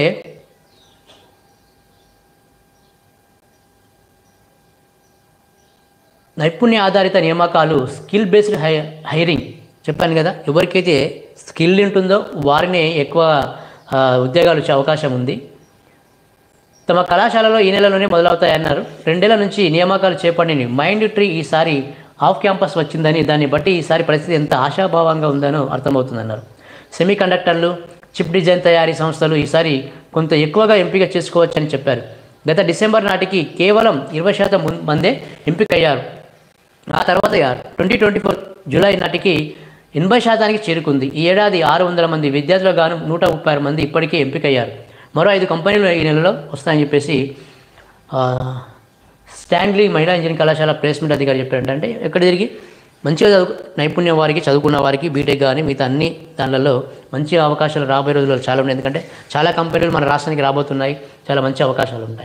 నైపుణ్య ఆధారిత నియామకాలు స్కిల్ బేస్డ్ హై హైరింగ్ చెప్పాను కదా ఎవరికైతే స్కిల్ ఉంటుందో వారినే ఎక్కువ ఆ, ఉద్యోగాలు వచ్చే అవకాశం ఉంది తమ కళాశాలలో ఈ నెలలోనే మొదలవుతాయన్నారు రెండేళ్ల నుంచి నియామకాలు చేపట్టిన మైండ్ ట్రీ ఈసారి ఆఫ్ క్యాంపస్ వచ్చిందని దాన్ని బట్టి ఈసారి పరిస్థితి ఎంత ఆశాభావంగా ఉందనో అర్థమవుతుందన్నారు సెమీ కండక్టర్లు చిప్ డిజైన్ తయారీ సంస్థలు ఈసారి కొంత ఎక్కువగా ఎంపిక చేసుకోవచ్చని చెప్పారు గత డిసెంబర్ నాటికి కేవలం ఇరవై శాతం ముం- మందే ఎంపికయ్యారు ఆ తర్వాత ట్వంటీ ట్వంటీ ఫోర్ జూలై నాటికి ఎనభై శాతానికి చేరుకుంది ఈ ఏడాది ఆరు వందల మంది విద్యార్థులు గాను నూట ముప్పై ఆరు మంది ఇప్పటికే ఎంపికయ్యారు మరో ఐదు కంపెనీలు ఈ నెలలో వస్తాయని చెప్పేసి ఆ, స్టాన్లీ మహిళా ఇంజనీరింగ్ కళాశాల ప్లేస్మెంట్ అధికారి చెప్పారంటే అంటే ఎక్కడ తిరిగి మంచిగా చదువు నైపుణ్యం వారికి చదువుకున్న వారికి బీటెక్ కానీ మిగతా అన్ని దానిలలో మంచి అవకాశాలు రాబోయే రోజుల్లో చాలా ఉన్నాయి ఎందుకంటే చాలా కంపెనీలు మన రాష్ట్రానికి రాబోతున్నాయి చాలా మంచి అవకాశాలు ఉంటాయి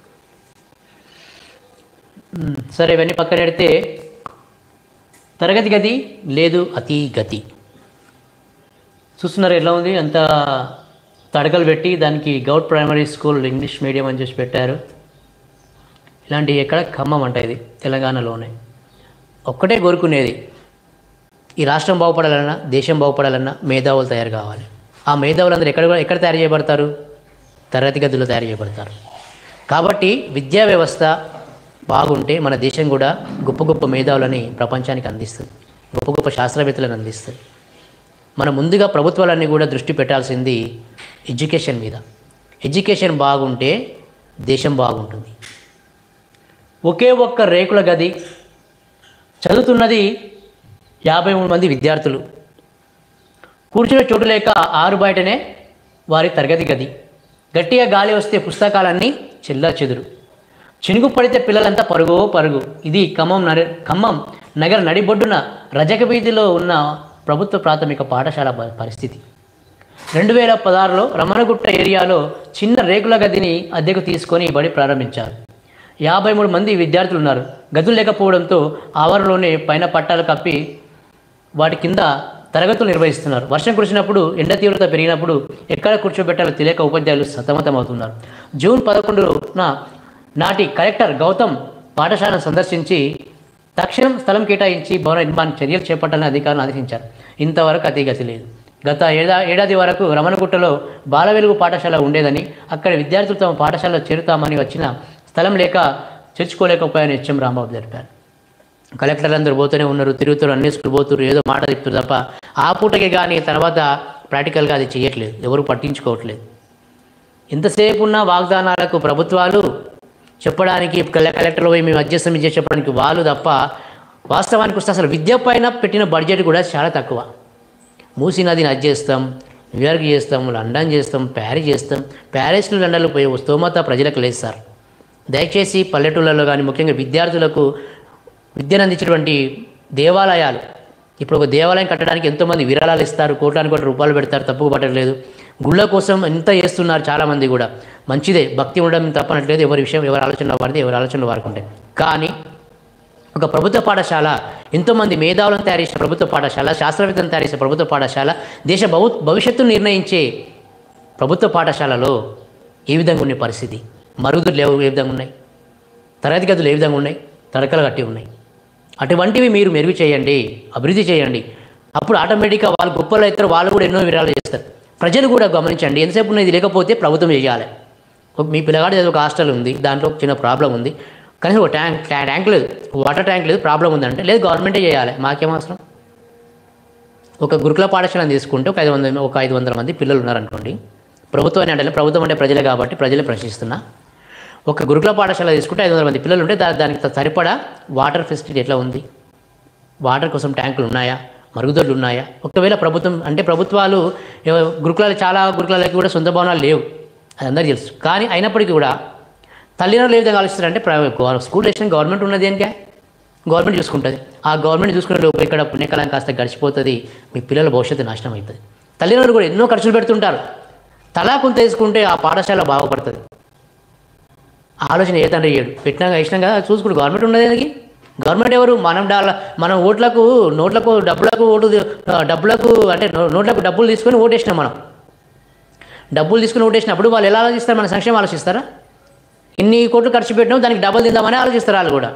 మ్, సరే ఇవన్నీ పక్కన పెడితే తరగతి గది లేదు అతి గతి చూస్తున్నారు ఎలా ఉంది అంత తడకలు పెట్టి దానికి govt primary school English medium అని చేసి పెట్టారు ఇలాంటి ఎక్కడ ఖమ్మం అంట ఇది తెలంగాణలోనే ఒక్కటే కోరుకునేది ఈ రాష్ట్రం బాగుపడాలన్నా దేశం బాగుపడాలన్నా మేధావులు తయారు కావాలి ఆ మేధావులందరూ ఎక్కడ ఎక్కడ తయారు చేయబడతారు తరగతి గదుల్లో తయారు చేయబడతారు కాబట్టి విద్యా వ్యవస్థ బాగుంటే మన దేశం కూడా గొప్ప గొప్ప మేధావులని ప్రపంచానికి అందిస్తుంది గొప్ప గొప్ప శాస్త్రవేత్తలను అందిస్తుంది మనం ముందుగా ప్రభుత్వాలన్నీ కూడా దృష్టి పెట్టాల్సింది ఎడ్యుకేషన్ మీద ఎడ్యుకేషన్ బాగుంటే దేశం బాగుంటుంది ఒకే ఒక్క రేకుల గది చదువుతున్నది యాభై మూడు మంది విద్యార్థులు కూర్చునే చోటు లేక ఆరు బయటనే వారి తరగతి గది గట్టిగా గాలి వస్తే పుస్తకాలన్నీ చెల్లా చెదురు చినుకు పడితే పిల్లలంతా పరుగో పరుగు ఇది ఖమ్మం నగ ఖమ్మం నగర నడిబొడ్డున రజక వీధిలో ఉన్న ప్రభుత్వ ప్రాథమిక పాఠశాల ప- పరిస్థితి రెండు వేల పదహారులో రమణగుట్ట ఏరియాలో చిన్న రేకుల గదిని అద్దెకు తీసుకొని ఈ బడి ప్రారంభించారు యాభై మూడు మంది విద్యార్థులు ఉన్నారు గదులు లేకపోవడంతో ఆవరణలోనే పైన పట్టాలు కప్పి వాటి కింద తరగతులు నిర్వహిస్తున్నారు వర్షం కురిసినప్పుడు ఎండ తీవ్రత పెరిగినప్పుడు ఎక్కడ కూర్చోబెట్టాలో తెలియక ఉపాధ్యాయులు సతమతమవుతున్నారు జూన్ పదకొండున నాటి కలెక్టర్ గౌతమ్ పాఠశాలను సందర్శించి తక్షణం స్థలం కేటాయించి భవన నిర్మాణ చర్యలు చేపట్టాలని అధికారులు ఆదేశించారు ఇంతవరకు అతి గతి లేదు గత ఏడా ఏడాది వరకు రమణగుట్టలో బాల వెలుగు పాఠశాల ఉండేదని అక్కడి విద్యార్థులు తమ పాఠశాలలో చేరుతామని వచ్చిన స్థలం లేక చేర్చుకోలేకపోయారని హెచ్ఎం రాంబాబు తెలిపారు కలెక్టర్లు అందరూ పోతూనే ఉన్నారు తిరుగుతారు అన్ని స్కూల్ పోతున్నారు ఏదో మాట చెప్తారు తప్ప ఆ పూటకే కానీ తర్వాత ప్రాక్టికల్గా అది చేయట్లేదు ఎవరు పట్టించుకోవట్లేదు ఎంతసేపు ఉన్న వాగ్దానాలకు ప్రభుత్వాలు చెప్పడానికి కలె- కలెక్టర్లు పోయి మేము అడ్జస్ట్మెంట్ చేసి చెప్పడానికి వాళ్ళు తప్ప వాస్తవానికి వస్తే అసలు విద్య పైన పెట్టిన బడ్జెట్ కూడా చాలా తక్కువ మూసీ నదిని అది చేస్తాం న్యూయార్క్ చేస్తాం లండన్ చేస్తాం ప్యారిస్ చేస్తాం ప్యారిస్లో లండన్లో పోయే స్తోమత ప్రజలకు లేదు సార్ దయచేసి పల్లెటూళ్ళలో కానీ ముఖ్యంగా విద్యార్థులకు విద్యను అందించేటువంటి దేవాలయాలు ఇప్పుడు ఒక దేవాలయం కట్టడానికి ఎంతోమంది విరాళాలు ఇస్తారు కోట్లానికి కోట్ల రూపాయలు పెడతారు తప్పుకు పట్టట్లేదు గుళ్ళ కోసం ఎంత చేస్తున్నారు చాలామంది కూడా మంచిదే భక్తి ఉండడం తప్పనట్లేదు ఎవరి విషయం ఎవరి ఆలోచన వారిది ఎవరి ఆలోచనలు వారికి ఉంటాయి కానీ ఒక ప్రభుత్వ పాఠశాల ఎంతోమంది మేధావులను తయారు చేసే ప్రభుత్వ పాఠశాల శాస్త్రవేత్తలను తయారు చేసే ప్రభుత్వ పాఠశాల దేశ భవి భవిష్యత్తును నిర్ణయించే ప్రభుత్వ పాఠశాలలో ఏ విధంగా ఉన్న పరిస్థితి మరుగుదొడ్లు ఏ ఏ విధంగా ఉన్నాయి తరగతి గదులు ఏ విధంగా ఉన్నాయి తడకలు కట్టి ఉన్నాయి అటువంటివి మీరు మెరుగు చేయండి అభివృద్ధి చేయండి అప్పుడు ఆటోమేటిక్గా వాళ్ళు గొప్పలు అవుతారు వాళ్ళు కూడా ఎన్నో విరాళాలు చేస్తారు ప్రజలు కూడా గమనించండి ఎంతసేపు ఉన్నది లేకపోతే ప్రభుత్వం చేయాలి ఒక మీ పిల్లగాడి ఏదో ఒక హాస్టల్ ఉంది దాంట్లో ఒక చిన్న ప్రాబ్లం ఉంది కానీ ఒక ట్యాంక్ ట్యా- ట్యాంక్ లేదు వాటర్ ట్యాంక్ లేదు ప్రాబ్లం ఉందంటే లేదు గవర్నమెంటే చేయాలి మాకేం అవసరం ఒక గురుకుల పాఠశాలను తీసుకుంటే ఒక ఐదు వందల ఒక ఐదు వందల మంది పిల్లలు ఉన్నారనుకోండి ప్రభుత్వం అని అంటే ప్రభుత్వం అంటే ప్రజలే కాబట్టి ప్రజలే ప్రశ్నిస్తున్నా ఒక గురుకుల పాఠశాల తీసుకుంటే ఐదు వందల మంది పిల్లలు ఉంటే దా దానికి సరిపడా వాటర్ ఫెసిలిటీ ఎట్లా ఉంది వాటర్ కోసం ట్యాంకులు ఉన్నాయా మరుగుదొడ్లు ఉన్నాయా ఒకవేళ ప్రభుత్వం అంటే ప్రభుత్వాలు ఎవ- గురుకులాలు చాలా గురుకులాలకి కూడా సొంత భవనాలు లేవు అది అందరికీ తెలుసు కానీ అయినప్పటికీ కూడా తల్లిదండ్రులు ఏ విధంగా ఆలోచిస్తారంటే ప్రైవేట్ గవ- స్కూల్ వేసిన గవర్నమెంట్ ఉన్నది ఏంటే గవర్నమెంట్ చూసుకుంటుంది ఆ గవర్నమెంట్ చూసుకునే లోపు ఇక్కడ పుణ్యకాలం కాస్త గడిచిపోతుంది మీ పిల్లల భవిష్యత్తు నాశనం అవుతుంది తల్లిదండ్రులు కూడా ఎన్నో ఖర్చులు పెడుతుంటారు తలా కొంత తీసుకుంటే ఆ పాఠశాల బాగుపడుతుంది ఆలోచన ఏ తండ్రి చేయడు పెట్టినాక ఇష్టం కదా చూసుకుంటు గవర్నమెంట్ ఉన్నది దానికి గవర్నమెంట్ ఎవరు మనం డాల మనం ఓట్లకు నోట్లకు డబ్బులకు ఓటు ది- ఆ, డబ్బులకు అంటే నో- నోట్లకు డబ్బులు తీసుకొని ఓటేసినాం మనం డబ్బులు తీసుకుని ఓటేసినప్పుడు వాళ్ళు ఎలా ఆలోచిస్తారు మన సంక్షేమం ఆలోచిస్తారా ఇన్ని కోట్లు ఖర్చు పెట్టినాం దానికి డబ్బులు తిందామని ఆలోచిస్తారు వాళ్ళు కూడా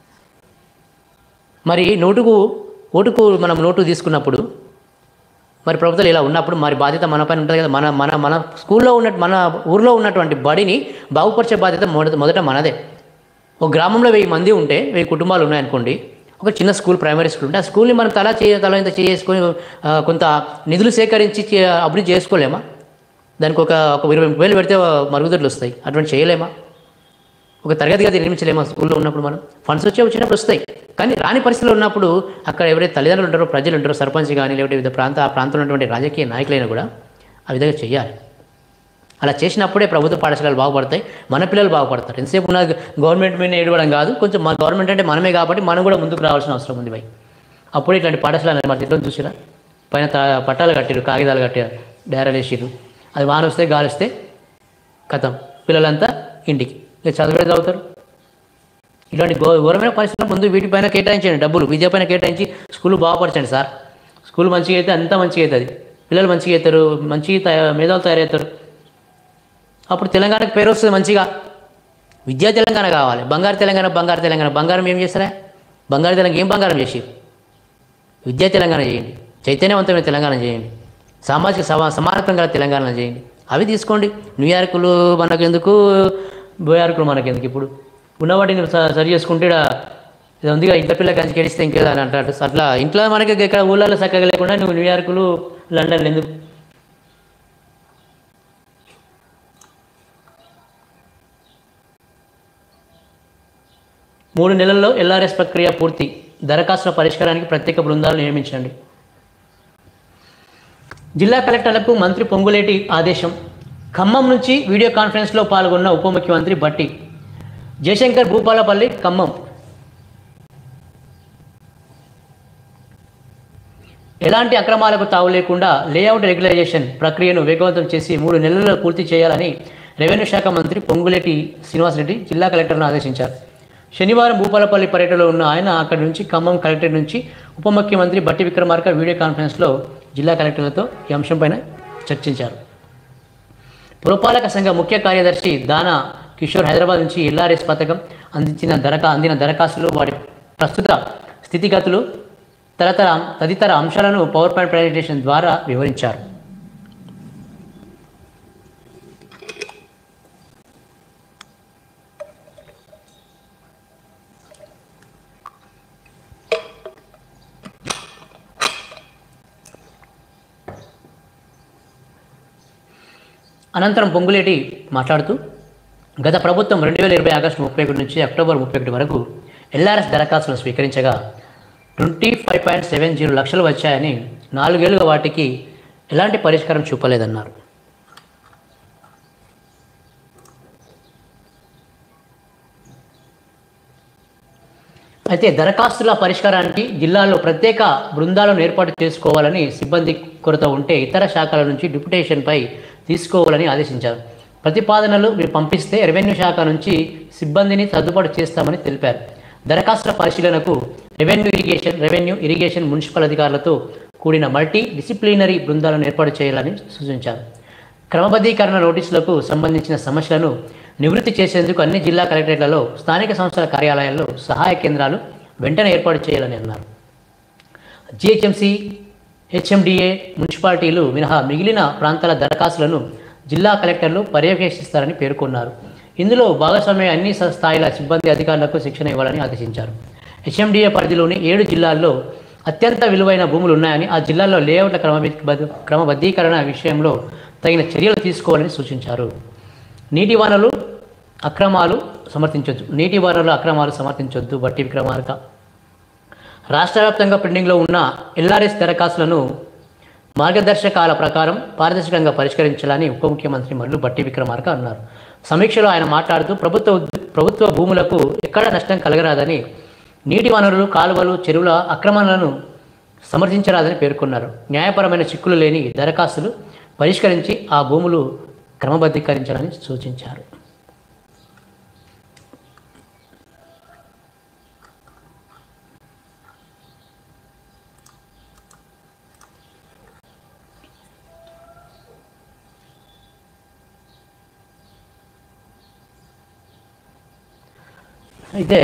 మరి నోటుకు ఓటుకు మనం నోటు తీసుకున్నప్పుడు మరి ప్రభుత్వాలు ఇలా ఉన్నప్పుడు మరి బాధ్యత మన పైన ఉంటుంది కదా మన మన మన స్కూల్లో ఉన్న మన ఊర్లో ఉన్నటువంటి బడిని బాగుపరిచే బాధ్యత మొదట మొదట మనదే ఒక గ్రామంలో వెయ్యి మంది ఉంటే వెయ్యి కుటుంబాలు ఉన్నాయనుకోండి ఒక చిన్న స్కూల్ ప్రైమరీ స్కూల్ ఉంటే ఆ స్కూల్ని మనం తలా చేయ తల ఇంత చేసుకొని ఆ, కొంత నిధులు సేకరించి చే- అభివృద్ధి చేసుకోలేమా దానికి ఒక ఒక ఇరవై ముప్పై వేలు పెడితే మరుగుదొడ్లు వస్తాయి అటువంటి చేయలేమా ఒక తరగతి గది నిర్మించలేమా స్కూల్లో ఉన్నప్పుడు మనం ఫండ్స్ వచ్చే వచ్చినప్పుడు వస్తాయి కానీ రాని పరిస్థితులు ఉన్నప్పుడు అక్కడ ఎవరైతే తల్లిదండ్రులు ఉంటారో ప్రజలు ఉంటారో సర్పంచ్ కానీ లేకపోతే వివిధ ప్రాంత ఆ ప్రాంతంలో ఉన్నటువంటి రాజకీయ నాయకులైనా కూడా ఆ విధంగా చేయాలి అలా చేసినప్పుడే ప్రభుత్వ పాఠశాలలు బాగుపడతాయి మన పిల్లలు బాగుపడతారు ఎంతసేపు ఉన్న గవర్నమెంట్ మీద ఏడవడం కాదు కొంచెం మన గవర్నమెంట్ అంటే మనమే కాబట్టి మనం కూడా ముందుకు రావాల్సిన అవసరం ఉంది భయ్ అప్పుడే ఇట్లాంటి పాఠశాలలు మరి ఇట్లా చూసిరా పైన తా- పట్టాలు కట్టారు కాగితాలు కట్టారు డైరాలు వేసిరు అది వాన వస్తే గాలి వస్తే కథం పిల్లలంతా ఇంటికి ఇక చదివే చదువుతారు ఇలాంటి ఘో ఘోరమైన పరిస్థితుల్లో ముందు వీటిపైన కేటాయించండి డబ్బులు విద్య పైన కేటాయించి స్కూల్ బాగుపరచండి సార్ స్కూల్ మంచిగా అయితే అంతా మంచిగా అవుతుంది పిల్లలు మంచిగా అవుతారు మంచిగా తయా- మేధావులు తయారవుతారు అప్పుడు తెలంగాణకు పేరు వస్తుంది మంచిగా విద్యా తెలంగాణ కావాలి బంగారు తెలంగాణ బంగారు తెలంగాణ బంగారం ఏం చేస్తారా బంగారు తెలంగాణ ఏం బంగారం చేసి విద్యా తెలంగాణ చేయండి చైతన్యవంతమైన తెలంగాణ చేయండి సామాజిక సమా సమానత్వం గల తెలంగాణ చేయండి అవి తీసుకోండి న్యూయార్కులు మనకు ఎందుకు బోయార్కులు మనకు ఎందుకు ఇప్పుడు ఉన్న వాటిని స- సరి చేసుకుంటే ఈడ ఇది ఉందిగా ఇంట్లో పిల్ల కలిసి గెలిస్తే ఇంకేదో అని అంటాడు అట్లా ఇంట్లో మనకి ఇక్కడ ఊళ్ళలో చక్కగా లేకుండా నువ్వు న్యూయార్కులు లండన్ ఎందుకు మూడు నెలల్లో ఎల్ఆర్ఎస్ ప్రక్రియ పూర్తి దరఖాస్తుల పరిష్కారానికి ప్రత్యేక బృందాలు నియమించండి జిల్లా కలెక్టర్లకు మంత్రి పొంగులేటి ఆదేశం ఖమ్మం నుంచి వీడియో కాన్ఫరెన్స్లో పాల్గొన్న ఉప ముఖ్యమంత్రి భట్టి జయశంకర్ భూపాలపల్లి ఖమ్మం ఎలాంటి అక్రమాలకు తావు లేకుండా లేఅవుట్ రెగ్యులైజేషన్ ప్రక్రియను వేగవంతం చేసి మూడు నెలల్లో పూర్తి చేయాలని రెవెన్యూ శాఖ మంత్రి పొంగులేటి శ్రీనివాసరెడ్డి జిల్లా కలెక్టర్ను ఆదేశించారు శనివారం భూపాలపల్లి పర్యటనలో ఉన్న ఆయన అక్కడి నుంచి ఖమ్మం కలెక్టరేట్ నుంచి ఉప ముఖ్యమంత్రి బట్టి విక్రమార్క వీడియో కాన్ఫరెన్స్లో జిల్లా కలెక్టర్లతో ఈ అంశంపైన చర్చించారు పురపాలక సంఘ ముఖ్య కార్యదర్శి దానా కిషోర్ హైదరాబాద్ నుంచి ఎల్ఆర్ఎస్ పథకం అందించిన దరఖా అందిన దరఖాస్తులు వాటి ప్రస్తుత స్థితిగతులు తదితర తదితర అంశాలను పవర్ పాయింట్ ప్రజెంటేషన్ ద్వారా వివరించారు అనంతరం పొంగులేటి మాట్లాడుతూ గత ప్రభుత్వం రెండు వేల ఇరవై ఆగస్టు ముప్పై ఒకటి నుంచి అక్టోబర్ ముప్పై ఒకటి వరకు ఎల్ఆర్ఎస్ దరఖాస్తులను స్వీకరించగా twenty five point seven zero లక్షలు వచ్చాయని నాలుగేళ్లుగా వాటికి ఎలాంటి పరిష్కారం చూపలేదన్నారు అయితే దరఖాస్తుల పరిష్కారానికి జిల్లాలో ప్రత్యేక బృందాలను ఏర్పాటు చేసుకోవాలని సిబ్బంది కొరత ఉంటే ఇతర శాఖల నుంచి డిప్యుటేషన్పై తీసుకోవాలని ఆదేశించారు ప్రతిపాదనలు మీరు పంపిస్తే రెవెన్యూ శాఖ నుంచి సిబ్బందిని సర్దుబాటు చేస్తామని తెలిపారు దరఖాస్తుల పరిశీలనకు revenue irrigation revenue irrigation municipal అధికారులతో కూడిన మల్టీ డిసిప్లినరీ బృందాలను ఏర్పాటు చేయాలని సూచించారు క్రమబద్ధీకరణ నోటీసులకు సంబంధించిన సమస్యలను నివృత్తి చేసేందుకు అన్ని జిల్లా కలెక్టరేట్లలో స్థానిక సంస్థల కార్యాలయాల్లో సహాయ కేంద్రాలు వెంటనే ఏర్పాటు చేయాలని అన్నారు జిహెచ్ఎంసీ హెచ్ఎండిఏ మున్సిపాలిటీలు మినహా మిగిలిన ప్రాంతాల దరఖాస్తులను జిల్లా కలెక్టర్లు పర్యవేక్షిస్తారని పేర్కొన్నారు ఇందులో భాగస్వామ్య అన్ని స- స్థాయిల సిబ్బంది అధికారులకు శిక్షణ ఇవ్వాలని ఆదేశించారు హెచ్ఎండిఏ పరిధిలోని ఏడు జిల్లాల్లో అత్యంత విలువైన భూములు ఉన్నాయని ఆ జిల్లాల్లో లేఅవుట్ల క్రమబద్ధ క్రమబద్ధీకరణ విషయంలో తగిన చర్యలు తీసుకోవాలని సూచించారు నీటి వనరులు అక్రమాలు సమర్థించొద్దు నీటి వనరుల అక్రమాలు సమర్థించొద్దు బట్టి విక్రమార్క రాష్ట్ర వ్యాప్తంగా పెండింగ్లో ఉన్న ఎల్ఆర్ఎస్ దరఖాస్తులను మార్గదర్శకాల ప్రకారం పారదర్శకంగా పరిష్కరించాలని ఉప ముఖ్యమంత్రి మల్లు బట్టి విక్రమార్క అన్నారు సమీక్షలో ఆయన మాట్లాడుతూ ప్రభుత్వ ఉద్- ప్రభుత్వ భూములకు ఎక్కడ నష్టం కలగరాదని నీటి వనరులు కాలువలు చెరువుల అక్రమాలను సమర్థించరాదని పేర్కొన్నారు న్యాయపరమైన చిక్కులు లేని దరఖాస్తులు పరిష్కరించి ఆ భూములు క్రమబద్ధీకరించాలని సూచించారు అయితే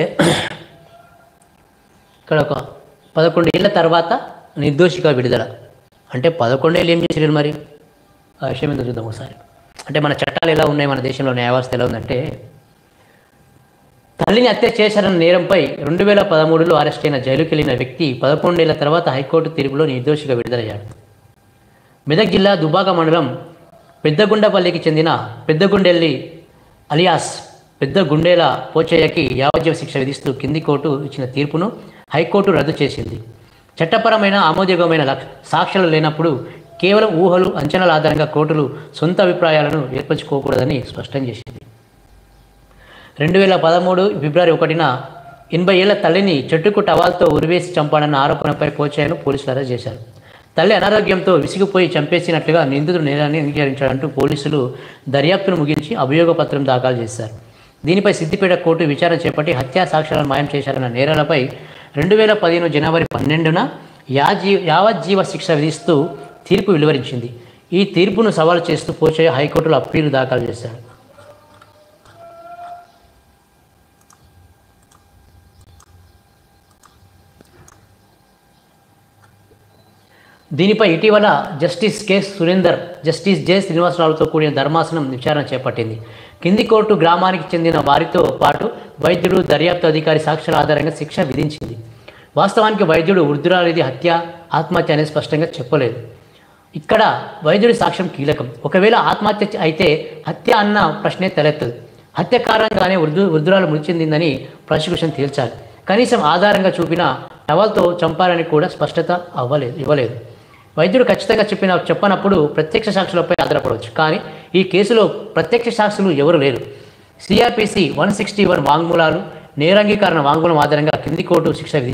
ఇక్కడ ఒక పదకొండు ఏళ్ళ తర్వాత నిర్దోషిగా విడుదల అంటే పదకొండు ఏళ్ళు ఏం చేసారు మరి ఆ విషయం ఏందో చూద్దాం ఒకసారి అంటే మన చట్టాలు ఎలా ఉన్నాయి మన దేశంలో న్యాయవ్యవస్థ ఎలా ఉందంటే తల్లిని హత్య చేశారన్న నేరంపై రెండు వేల పదమూడులో అరెస్ట్ అయిన జైలుకి వెళ్ళిన వ్యక్తి పదకొండేళ్ల తర్వాత హైకోర్టు తీర్పులో నిర్దోషిగా విడుదలయ్యాడు మెదక్ జిల్లా దుబాక మండలం పెద్దగుండపల్లికి చెందిన పెద్దగుండెల్లి అలియాస్ పెద్ద గుండేల పోచయ్యకి యావజ్జీవ శిక్ష విధిస్తూ కింది కోర్టు ఇచ్చిన తీర్పును హైకోర్టు రద్దు చేసింది చట్టపరమైన ఆమోదయోగమైన లక్ష సాక్ష్యాలు లేనప్పుడు కేవలం ఊహలు అంచనాల ఆధారంగా కోర్టులు సొంత అభిప్రాయాలను ఏర్పరచుకోకూడదని స్పష్టం చేసింది రెండు వేల పదమూడు ఫిబ్రవరి ఒకటిన ఎనభై ఏళ్ల తల్లిని చెట్టుకు టవాల్తో ఉరివేసి చంపాడన్న ఆరోపణపై పోచయ్యను పోలీసులు అరెస్ట్ చేశారు తల్లి అనారోగ్యంతో విసిగిపోయి చంపేసినట్లుగా నిందితుడు నేరాన్ని అంగీకరించాడంటూ పోలీసులు దర్యాప్తును ముగించి అభియోగ పత్రం దాఖలు చేశారు దీనిపై సిద్దిపేట కోర్టు విచారణ చేపట్టి హత్యా సాక్ష్యాలను మాయం చేశారన్న నేరాలపై రెండు వేల పదిహేను జనవరి పన్నెండున యాజీ యావజ్జీవ శిక్ష విధిస్తూ తీర్పు వెలువరించింది ఈ తీర్పును సవాలు చేస్తూ పోచయ్య హైకోర్టులో అప్పీలు దాఖలు చేశారు దీనిపై ఇటీవల justice K Surender justice J శ్రీనివాసరావుతో కూడిన ధర్మాసనం విచారణ చేపట్టింది కింది కోర్టు గ్రామానికి చెందిన వారితో పాటు వైద్యుడు దర్యాప్తు అధికారి సాక్ష్యాల ఆధారంగా శిక్ష విధించింది వాస్తవానికి వైద్యుడు వృద్ధురాలిది హత్య ఆత్మహత్య అనేది స్పష్టంగా చెప్పలేదు ఇక్కడ వైద్యుడి సాక్ష్యం కీలకం ఒకవేళ ఆత్మహత్య చ- అయితే హత్య అన్న ప్రశ్నే తలెత్తదు హత్య కారణంగానే వృద్ధు వృద్ధురాలు మృతి చెందిందని ప్రాసిక్యూషన్ తేల్చాలి కనీసం ఆధారంగా చూపిన టవల్తో చంపారని కూడా స్పష్టత అవ్వలేదు ఇవ్వలేదు వైద్యుడు ఖచ్చితంగా చెప్పిన చెప్పనప్పుడు ప్రత్యక్ష సాక్షులపై ఆధారపడవచ్చు కానీ ఈ కేసులో ప్రత్యక్ష సాక్షులు ఎవరు లేరు సిఆర్పిసి వన్ సిక్స్టీ వన్ వాంగ్మూలాలు నేరంగీకరణ వాంగ్మూలం ఆధారంగా కింది కోర్టు శిక్ష విధించింది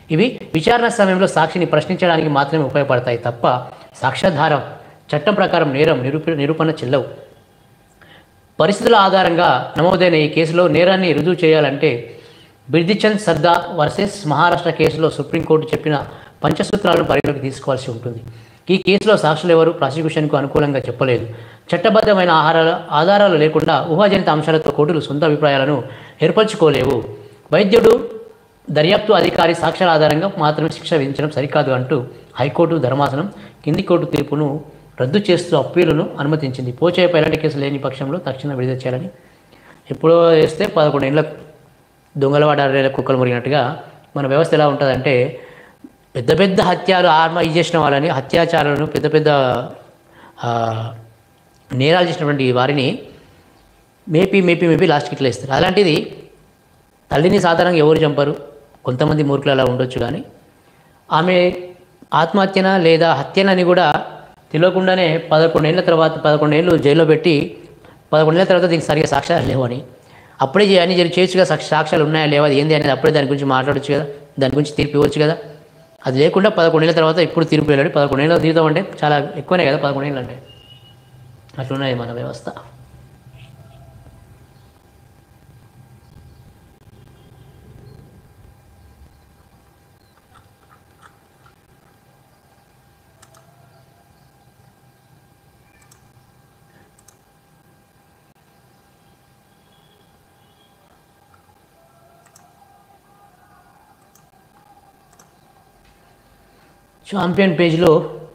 ఇవి విచారణ సమయంలో సాక్షిని ప్రశ్నించడానికి మాత్రమే ఉపయోగపడతాయి తప్ప సాక్ష్యాధారం చట్టం ప్రకారం నేరం నిరూప నిరూపణ చెల్లవు పరిస్థితుల ఆధారంగా నమోదైన ఈ కేసులో నేరాన్ని రుజువు చేయాలంటే బిర్దిచంద్ సర్దా వర్సెస్ మహారాష్ట్ర కేసులో సుప్రీంకోర్టు చెప్పిన పంచసూత్రాలను పరిగణలోకి తీసుకోవాల్సి ఉంటుంది ఈ కేసులో సాక్షులు ఎవరు ప్రాసిక్యూషన్కు అనుకూలంగా చెప్పలేదు చట్టబద్ధమైన ఆహారాల ఆధారాలు లేకుండా ఊహాజనిత అంశాలతో కోర్టులు సొంత అభిప్రాయాలను ఏర్పరచుకోలేవు వైద్యుడు దర్యాప్తు అధికారి సాక్ష్యాల ఆధారంగా మాత్రమే శిక్ష విధించడం సరికాదు అంటూ హైకోర్టు ధర్మాసనం కింది కోర్టు తీర్పును రద్దు చేస్తూ అప్పీలును అనుమతించింది పోచేపై ఎలాంటి కేసు లేని పక్షంలో తక్షణం విడుదల చేయాలని ఎప్పుడో వేస్తే పదకొండు ఏళ్ళ దొంగల వాడారేళ్ళ కుక్కలు మురిగినట్టుగా మన వ్యవస్థ ఎలా ఉంటుందంటే పెద్ద పెద్ద హత్యలు ఆర్మ ఇది చేసిన వాళ్ళని అత్యాచారాలను పెద్ద పెద్ద ఆ, నేరాలు చేసినటువంటి వారిని మేపి మేపి మేపి లాస్ట్కి ఇట్లా ఇస్తారు అలాంటిది తల్లిని సాధారణంగా ఎవరు చంపరు కొంతమంది మూర్ఖులు అలా ఉండొచ్చు కానీ ఆమె ఆత్మహత్యన లేదా హత్యనని కూడా తెలియకుండానే పదకొండేళ్ల తర్వాత పదకొండేళ్ళు జైల్లో పెట్టి పదకొండేళ్ల తర్వాత దీనికి సరిగా సాక్ష్యాలు లేవని అప్పుడే చే- అన్ని జరిగి చేయొచ్చు కదా సాక్షి సాక్ష్యాలు ఉన్నాయా లేవా అది ఏంది అనేది అప్పుడే దాని గురించి మాట్లాడొచ్చు కదా దాని గురించి తీర్పు ఇవ్వచ్చు కదా అది లేకుండా పదకొండేళ్ల తర్వాత ఇప్పుడు తీర్పు వెళ్ళాడు పదకొండేళ్ళ జీవితం అంటే చాలా ఎక్కువనే కదా పదకొండేళ్ళు అంటే అట్లున్నది మన వ్యవస్థ ఛాంపియన్ పేజ్లో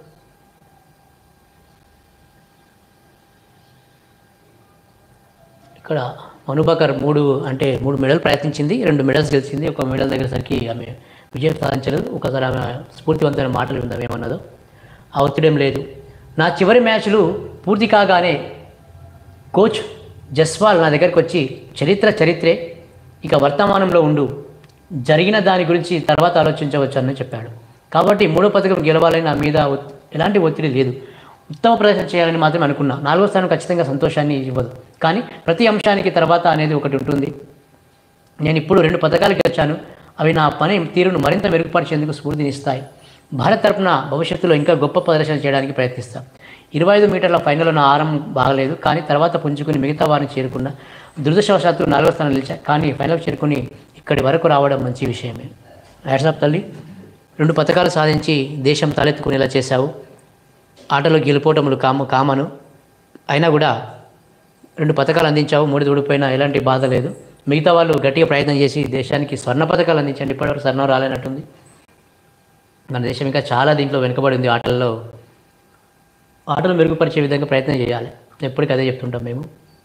ఇక్కడ మనుబకర్ మూడు అంటే మూడు మెడల్ ప్రయత్నించింది రెండు మెడల్స్ గెలిచింది ఒక మెడల్ దగ్గరసరికి ఆమె విజయం సాధించలేదు ఒకసారి ఆమె స్ఫూర్తివంతమైన మాటలు విందాం ఏమన్నదో ఆ ఒత్తిడేం లేదు నా చివరి మ్యాచ్లు పూర్తి కాగానే కోచ్ జస్వాల్ నా దగ్గరికి వచ్చి చరిత్ర చరిత్రే ఇక వర్తమానంలో ఉండు జరిగిన దాని గురించి తర్వాత ఆలోచించవచ్చు అని చెప్పాడు కాబట్టి మూడో పథకం గెలవాలని నా మీద ఒత్- ఎలాంటి ఒత్తిడి లేదు ఉత్తమ ప్రదర్శన చేయాలని మాత్రమే అనుకున్నా నాలుగో స్థానం ఖచ్చితంగా సంతోషాన్ని ఇవ్వదు కానీ ప్రతి అంశానికి తర్వాత అనేది ఒకటి ఉంటుంది నేను ఇప్పుడు రెండు పథకాలు గెలిచాను అవి నా పని తీరును మరింత మెరుగుపరిచేందుకు స్ఫూర్తినిస్తాయి భారత్ తరపున భవిష్యత్తులో ఇంకా గొప్ప ప్రదర్శన చేయడానికి ప్రయత్నిస్తాం ఇరవై ఐదు మీటర్ల ఫైనల్లో నా ఆరం బాగలేదు కానీ తర్వాత పుంజుకుని మిగతా వారిని చేరుకున్న దురదృష్టవశాత్తు నాలుగో స్థానం నిలిచా కానీ ఫైనల్ చేరుకుని ఇక్కడి వరకు రావడం మంచి విషయమే హ్యాట్సాప్ తల్లి రెండు పథకాలు సాధించి దేశం తలెత్తుకునేలా చేశావు ఆటలో గెలుపోవటములు కామ కామను అయినా కూడా రెండు పథకాలు అందించావు మూడు ఊడిపోయినా ఎలాంటి బాధ లేదు మిగతా వాళ్ళు గట్టిగా ప్రయత్నం చేసి దేశానికి స్వర్ణ పథకాలు అందించండి ఇప్పటివరకు స్వర్ణం రాలేనట్టుంది మన దేశం ఇంకా చాలా దీంట్లో వెనుకబడి ఉంది ఆటల్లో ఆటలు మెరుగుపరిచే విధంగా ప్రయత్నం చేయాలి ఎప్పటికీ అదే చెప్తుంటాం మేము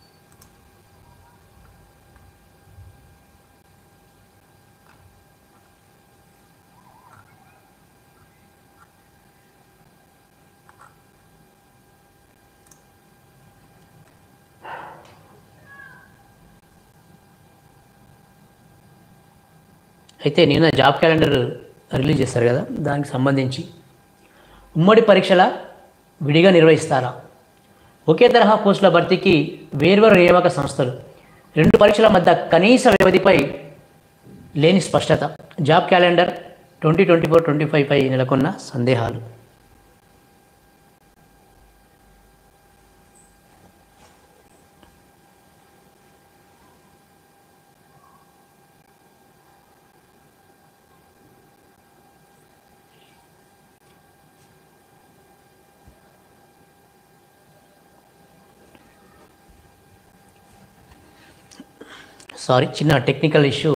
అయితే నిన్న జాబ్ క్యాలెండర్ రిలీజ్ చేస్తారు కదా దానికి సంబంధించి ఉమ్మడి పరీక్షల విడిగా నిర్వహిస్తారా ఒకే తరహా పోస్టుల భర్తీకి వేర్వేరు నియామక సంస్థలు రెండు పరీక్షల మధ్య కనీస వ్యవధిపై లేని స్పష్టత job calendar twenty twenty four twenty five పై నెలకొన్న సందేహాలు సారీ చిన్న టెక్నికల్ ఇష్యూ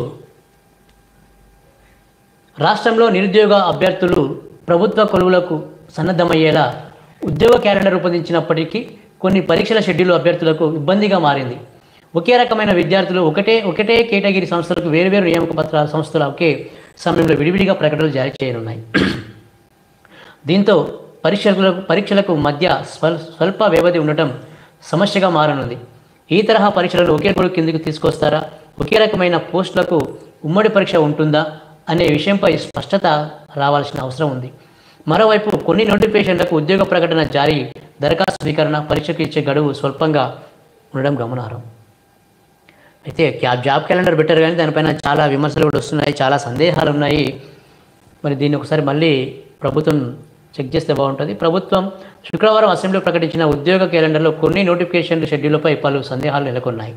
రాష్ట్రంలో నిరుద్యోగ అభ్యర్థులు ప్రభుత్వ కొలువులకు సన్నద్ధమయ్యేలా ఉద్యోగ క్యాలెండర్ రూపొందించినప్పటికీ కొన్ని పరీక్షల షెడ్యూల్ అభ్యర్థులకు ఇబ్బందిగా మారింది ఒకే రకమైన విద్యార్థులు ఒకటే ఒకటే కేటగిరీ సంస్థలకు వేరువేరు నియామక పత్రాల సంస్థల ఒకే సమయంలో విడివిడిగా ప్రకటనలు జారీ చేయనున్నాయి దీంతో పరీక్షలకు పరీక్షలకు మధ్య స్వల్ స్వల్ప వ్యవధి ఉండటం సమస్యగా మారనుంది ఈ తరహా పరీక్షలను ఒకే గొడుగు కిందకు తీసుకొస్తారా ఒకే రకమైన పోస్టులకు ఉమ్మడి పరీక్ష ఉంటుందా అనే విషయంపై స్పష్టత రావాల్సిన అవసరం ఉంది మరోవైపు కొన్ని నోటిఫికేషన్లకు ఉద్యోగ ప్రకటన జారీ దరఖాస్తు స్వీకరణ పరీక్షకు ఇచ్చే గడువు స్వల్పంగా ఉండడం గమనార్హం అయితే క్యా- జాబ్ క్యాలెండర్ బెటర్ కానీ దానిపైన చాలా విమర్శలు కూడా వస్తున్నాయి చాలా సందేహాలు ఉన్నాయి మరి దీన్ని ఒకసారి మళ్ళీ ప్రభుత్వం చెక్ చేస్తే బాగుంటుంది ప్రభుత్వం శుక్రవారం అసెంబ్లీలో ప్రకటించిన ఉద్యోగ క్యాలెండర్లో కొన్ని నోటిఫికేషన్ల షెడ్యూల్పై పలు సందేహాలు నెలకొన్నాయి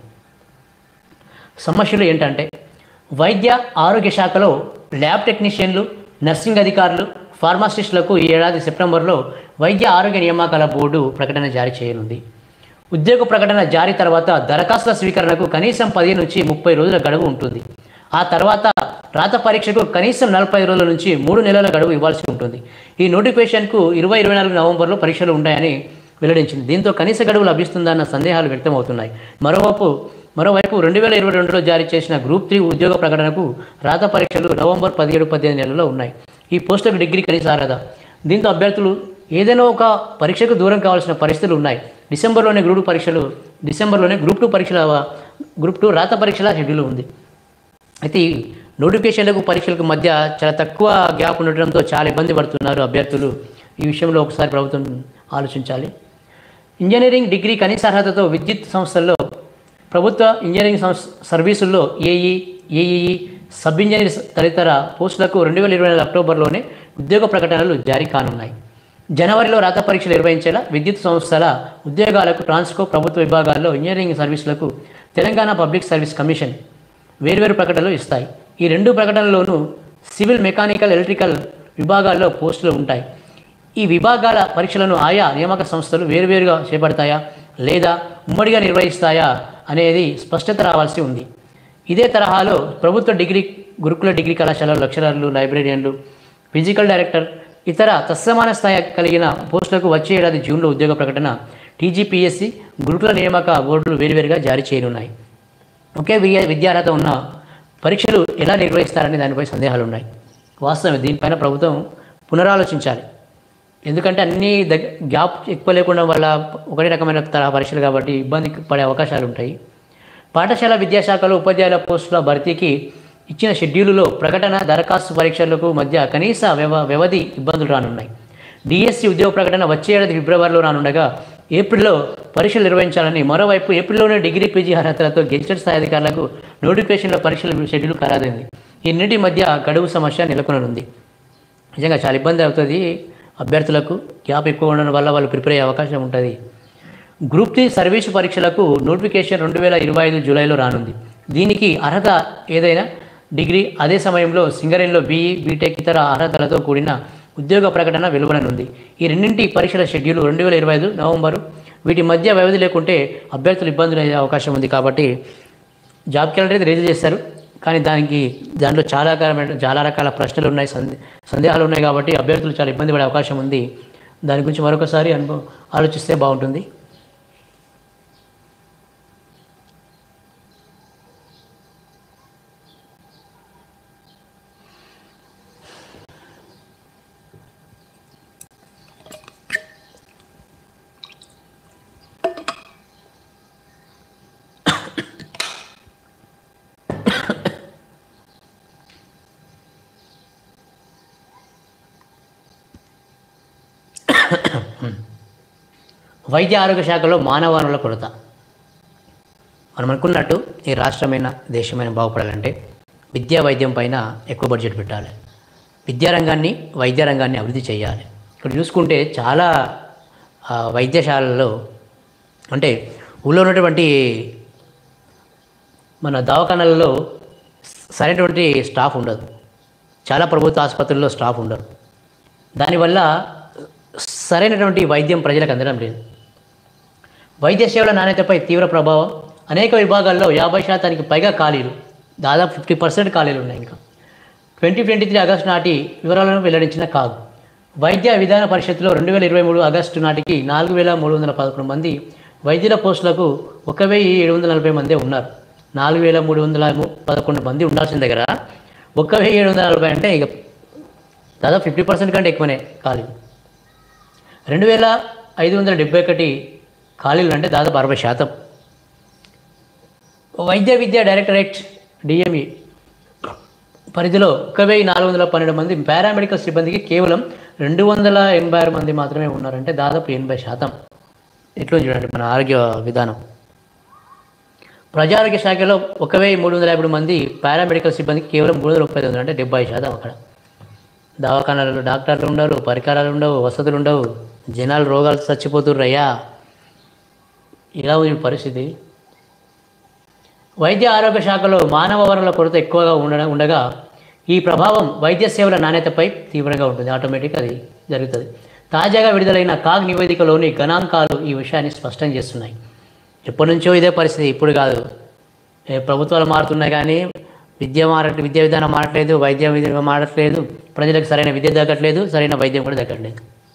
సమస్యలు ఏంటంటే వైద్య ఆరోగ్య శాఖలో ల్యాబ్ టెక్నీషియన్లు నర్సింగ్ అధికారులు ఫార్మాసిస్టులకు ఈ ఏడాది సెప్టెంబర్లో వైద్య ఆరోగ్య నియామకాల బోర్డు ప్రకటన జారీ చేయనుంది ఉద్యోగ ప్రకటన జారీ తర్వాత దరఖాస్తుల స్వీకరణకు కనీసం పది నుంచి ముప్పై రోజుల గడువు ఉంటుంది ఆ తర్వాత రాత పరీక్షకు కనీసం నలభై రోజుల నుంచి మూడు నెలల గడువు ఇవ్వాల్సి ఉంటుంది ఈ నోటిఫికేషన్కు ఇరవై ఇరవై నాలుగు నవంబర్లో పరీక్షలు ఉంటాయని వెల్లడించింది దీంతో కనీస గడువు లభిస్తుందన్న సందేహాలు వ్యక్తమవుతున్నాయి మరోవైపు మరోవైపు రెండు వేల ఇరవై రెండులో జారీ చేసిన గ్రూప్ త్రీ ఉద్యోగ ప్రకటనకు రాత పరీక్షలు నవంబర్ పదిహేడు పద్దెనిమిది నెలల్లో ఉన్నాయి ఈ పోస్టులకు డిగ్రీ కనీస అర్హత దీంతో అభ్యర్థులు ఏదైనా ఒక పరీక్షకు దూరం కావాల్సిన పరిస్థితులు ఉన్నాయి డిసెంబర్లోనే గ్రూప్ పరీక్షలు డిసెంబర్లోనే గ్రూప్ టూ పరీక్షల గ్రూప్ టూ రాత పరీక్షల షెడ్యూల్ ఉంది అయితే ఈ నోటిఫికేషన్లకు పరీక్షలకు మధ్య చాలా తక్కువ గ్యాప్ ఉండటంతో చాలా ఇబ్బంది పడుతున్నారు అభ్యర్థులు ఈ విషయంలో ఒకసారి ప్రభుత్వం ఆలోచించాలి ఇంజనీరింగ్ డిగ్రీ కనీస అర్హతతో విద్యుత్ సంస్థల్లో ప్రభుత్వ ఇంజనీరింగ్ సంస్థ సర్వీసుల్లో ఏఈ ఏఈఈ సబ్ ఇంజనీర్ తదితర పోస్టులకు రెండు వేల ఇరవై నాలుగు అక్టోబర్లోనే ఉద్యోగ ప్రకటనలు జారీ కానున్నాయి జనవరిలో రాత పరీక్షలు నిర్వహించేలా విద్యుత్ సంస్థల ఉద్యోగాలకు ట్రాన్స్కో ప్రభుత్వ విభాగాల్లో ఇంజనీరింగ్ సర్వీసులకు తెలంగాణ పబ్లిక్ సర్వీస్ కమిషన్ వేర్వేరు ప్రకటనలు ఇస్తాయి ఈ రెండు ప్రకటనల్లోనూ సివిల్ మెకానికల్ ఎలక్ట్రికల్ విభాగాల్లో పోస్టులు ఉంటాయి ఈ విభాగాల పరీక్షలను ఆయా నియామక సంస్థలు వేరువేరుగా చేపడతాయా లేదా ఉమ్మడిగా నిర్వహిస్తాయా అనేది స్పష్టత రావాల్సి ఉంది ఇదే తరహాలో ప్రభుత్వ డిగ్రీ గురుకుల డిగ్రీ కళాశాల లెక్చరర్లు లైబ్రేరియన్లు ఫిజికల్ డైరెక్టర్ ఇతర తత్సమాన స్థాయి కలిగిన పోస్టులకు వచ్చే ఏడాది జూన్లో ఉద్యోగ ప్రకటన టీజీపీఎస్సీ గురుకుల నియామక బోర్డులు వేరువేరుగా జారీ చేయనున్నాయి ఒకే విద్యా విద్యార్హత ఉన్న పరీక్షలు ఎలా నిర్వహిస్తారనే దానిపై సందేహాలు ఉన్నాయి వాస్తవం దీనిపైన ప్రభుత్వం పునరాలోచించాలి ఎందుకంటే అన్ని దగ్గ గ్యాప్ ఎక్కువ లేకుండా వల్ల ఒకటే రకమైన తరహా పరీక్షలు కాబట్టి ఇబ్బంది పడే అవకాశాలు ఉంటాయి పాఠశాల విద్యాశాఖలో ఉపాధ్యాయుల పోస్టుల భర్తీకి ఇచ్చిన షెడ్యూలులో ప్రకటన దరఖాస్తు పరీక్షలకు మధ్య కనీస వ్యవ వ్యవధి ఇబ్బందులు రానున్నాయి డిఎస్సి ఉద్యోగ ప్రకటన వచ్చే ఏడాది ఫిబ్రవరిలో రానుండగా ఏప్రిల్లో పరీక్షలు నిర్వహించాలని మరోవైపు ఏప్రిల్లోనే డిగ్రీ పీజీ అర్హతలతో గెజిటెడ్ స్థాయి అధికారులకు నోటిఫికేషన్ల పరీక్షల షెడ్యూల్ ఖరారైంది ఈ రెండింటి మధ్య గడువు సమస్య నెలకొననుంది నిజంగా చాలా ఇబ్బంది అవుతుంది అభ్యర్థులకు గ్యాప్ ఎక్కువ ఉండడం వల్ల వాళ్ళు ప్రిపేర్ అయ్యే అవకాశం ఉంటుంది గ్రూప్ త్రీ సర్వీసు పరీక్షలకు నోటిఫికేషన్ రెండు వేల ఇరవై ఐదు జూలైలో రానుంది దీనికి అర్హత ఏదైనా డిగ్రీ అదే సమయంలో సింగరేణిలో బీఈ బీటెక్ ఇతర అర్హతలతో కూడిన ఉద్యోగ ప్రకటన వెలువడనుంది ఈ రెండింటి పరీక్షల షెడ్యూల్ రెండు వేల ఇరవై ఐదు నవంబరు వీటి మధ్య వ్యవధి లేకుంటే అభ్యర్థులు ఇబ్బందులు అయ్యే అవకాశం ఉంది కాబట్టి జాబ్ క్యాలెండర్ అయితే రిలీజ్ చేస్తారు కానీ దానికి దాంట్లో చాలా రకాలమైన చాలా రకాల ప్రశ్నలు ఉన్నాయి సందే సందేహాలు ఉన్నాయి కాబట్టి అభ్యర్థులు చాలా ఇబ్బంది పడే అవకాశం ఉంది దాని గురించి మరొకసారి అనుభవం ఆలోచిస్తే బాగుంటుంది వైద్య ఆరోగ్య శాఖలో మానవ వనరుల కొరత మనం అనుకున్నట్టు ఈ రాష్ట్రమైన దేశమైన బాగుపడాలంటే విద్యా వైద్యం పైన ఎక్కువ బడ్జెట్ పెట్టాలి విద్యారంగాన్ని వైద్య రంగాన్ని అభివృద్ధి చేయాలి ఇక్కడ చూసుకుంటే చాలా ఆ, వైద్యశాలల్లో అంటే ఊళ్ళో ఉన్నటువంటి మన దవాఖానాలలో సరైనటువంటి స్టాఫ్ ఉండదు చాలా ప్రభుత్వ ఆసుపత్రుల్లో స్టాఫ్ ఉండరు దానివల్ల సరైనటువంటి వైద్యం ప్రజలకు అందడం లేదు వైద్య సేవల నాణ్యతపై తీవ్ర ప్రభావం అనేక విభాగాల్లో యాభై శాతానికి పైగా ఖాళీలు దాదాపు ఫిఫ్టీ పర్సెంట్ ఖాళీలు ఉన్నాయి ఇంకా ట్వంటీ ట్వంటీ త్రీ ఆగస్టు నాటి వివరాలను వెల్లడించిన కాదు వైద్య విధాన పరిషత్తులో రెండు వేల ఇరవై మూడు ఆగస్టు నాటికి నాలుగు వేల మూడు వందల పదకొండు మంది వైద్యుల పోస్టులకు ఒక వెయ్యి ఏడు వందల నలభై మందే ఉన్నారు నాలుగు వేల మూడు వందల ము- పదకొండు మంది ఉండాల్సిన దగ్గర ఒక వెయ్యి ఏడు వందల నలభై అంటే ఇక దాదాపు ఫిఫ్టీ పర్సెంట్ కంటే ఎక్కువనే ఖాళీలు రెండు వేల ఐదు వందల డెబ్బై ఒకటి ఖాళీలు అంటే దాదాపు అరవై శాతం వైద్య విద్య డైరెక్టరేట్ డిఎంఈ పరిధిలో ఒక వెయ్యి నాలుగు వందల పన్నెండు మంది పారామెడికల్ సిబ్బందికి కేవలం రెండు వందల ఎనభై ఆరు మంది మాత్రమే ఉన్నారంటే దాదాపు ఎనభై శాతం ఎట్లా ఉంది చూడండి మన ఆరోగ్య విధానం ప్రజారోగ్య శాఖలో ఒక వెయ్యి మూడు వందల యాభై మంది పారామెడికల్ సిబ్బందికి కేవలం మూడు వందల ముప్పై తొమ్మిది అంటే డెబ్బై శాతం అక్కడ దవాఖానాలలో డాక్టర్లు ఉండరు పరికరాలు ఉండవు వసతులు ఉండవు జనాలు రోగాలు చచ్చిపోతుర్రయ్యా ఇలా ఉంది పరిస్థితి వైద్య ఆరోగ్య శాఖలో మానవ వనరుల కొరత ఎక్కువగా ఉండడం ఉండగా ఈ ప్రభావం వైద్య సేవల నాణ్యతపై తీవ్రంగా ఉంటుంది ఆటోమేటిక్ అది జరుగుతుంది తాజాగా విడుదలైన కాగ్ నివేదికలోని గణాంకాలు ఈ విషయాన్ని స్పష్టం చేస్తున్నాయి ఎప్పటి నుంచో ఇదే పరిస్థితి ఇప్పుడు కాదు ఏ ప్రభుత్వాలు మారుతున్నాయి కానీ విద్య మారట్ విద్యా విధానం మారట్లేదు వైద్య విధానం మారట్లేదు ప్రజలకు సరైన విద్య దక్కట్లేదు సరైన వైద్యం కూడా దక్కట్లేదు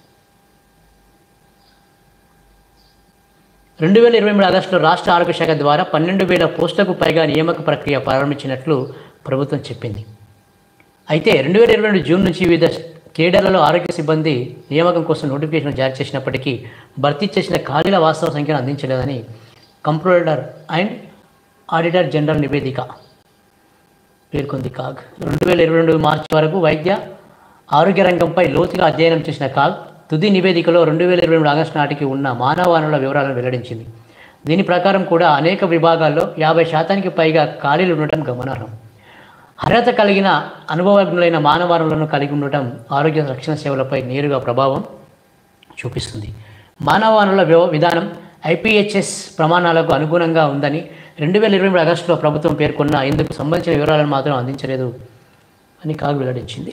రెండు వేల ఇరవై మూడు ఆగస్టులో రాష్ట్ర ఆరోగ్య శాఖ ద్వారా పన్నెండు వేల పోస్టులకు పైగా నియామక ప్రక్రియ ప్రారంభించినట్లు ప్రభుత్వం చెప్పింది అయితే రెండు వేల ఇరవై రెండు జూన్ నుంచి వివిధ కేడర్లలో ఆరోగ్య సిబ్బంది నియామకం కోసం నోటిఫికేషన్ జారీ చేసినప్పటికీ భర్తీ చేసిన ఖాళీల వాస్తవ సంఖ్యను అందించలేదని కంప్యూటర్ అండ్ ఆడిటర్ జనరల్ నివేదిక పేర్కొంది కాగ్ రెండు వేల ఇరవై రెండు మార్చి వరకు వైద్య ఆరోగ్య రంగంపై లోతుగా అధ్యయనం చేసిన కాగ్ తుది నివేదికలో రెండు వేల ఇరవై మూడు ఆగస్టు నాటికి ఉన్న మానవ వనరుల వివరాలను వెల్లడించింది దీని ప్రకారం కూడా అనేక విభాగాల్లో యాభై శాతానికి పైగా ఖాళీలు ఉండటం గమనార్హం అర్హత కలిగిన అనుభవజ్ఞులైన మానవ వనరులను కలిగి ఉండటం ఆరోగ్య రక్షణ సేవలపై నేరుగా ప్రభావం చూపిస్తుంది మానవ వనరుల వ్యవ విధానం ఐపీహెచ్ఎస్ ప్రమాణాలకు అనుగుణంగా ఉందని రెండు వేల ఇరవై మూడు ఆగస్టులో ప్రభుత్వం పేర్కొన్న ఇందుకు సంబంధించిన వివరాలను మాత్రం అందించలేదు అని కాగు వెల్లడించింది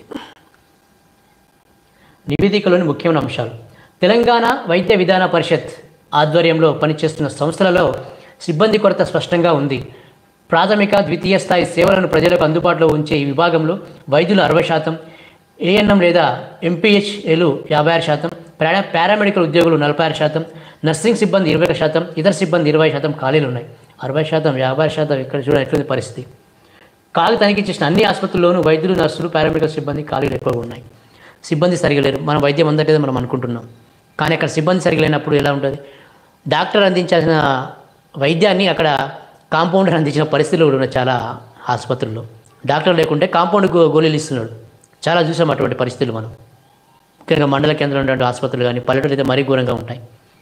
నివేదికలోని ముఖ్యమైన అంశాలు తెలంగాణ వైద్య విధాన పరిషత్ ఆధ్వర్యంలో పనిచేస్తున్న సంస్థలలో సిబ్బంది కొరత స్పష్టంగా ఉంది ప్రాథమిక ద్వితీయ స్థాయి సేవలను ప్రజలకు అందుబాటులో ఉంచే ఈ విభాగంలో వైద్యులు అరవై శాతం ఏఎన్ఎం లేదా ఎంపీహెచ్ఏలు యాభై ఆరు శాతం పారా పారామెడికల్ ఉద్యోగులు నలభై ఆరు శాతం నర్సింగ్ సిబ్బంది ఇరవై ఒక శాతం ఇతర సిబ్బంది ఇరవై శాతం ఖాళీలు ఉన్నాయి అరవై శాతం యాభై ఆరు శాతం ఇక్కడ చూడ ఎట్లుంది పరిస్థితి కాలు తనిఖీ చేసిన అన్ని ఆసుపత్రుల్లోనూ వైద్యులు నర్సులు పారామెడికల్ సిబ్బంది ఖాళీలు ఎక్కువగా ఉన్నాయి సిబ్బంది సరిగా లేరు మనం వైద్యం అందట్లేదు మనం అనుకుంటున్నాం కానీ అక్కడ సిబ్బంది సరిగా లేనప్పుడు ఎలా ఉంటుంది డాక్టర్ అందించాల్సిన వైద్యాన్ని అక్కడ కాంపౌండర్ అందించిన పరిస్థితులు కూడా ఉన్నాయి చాలా ఆసుపత్రుల్లో డాక్టర్ లేకుంటే కాంపౌండ్ గో- గోళీలు ఇస్తున్నాడు చాలా చూసాం అటువంటి పరిస్థితులు మనం ముఖ్యంగా మండల కేంద్రంలో ఉన్నటువంటి ఆసుపత్రులు కానీ పల్లెటూరు అయితే మరీ ఘోరంగా ఉంటాయి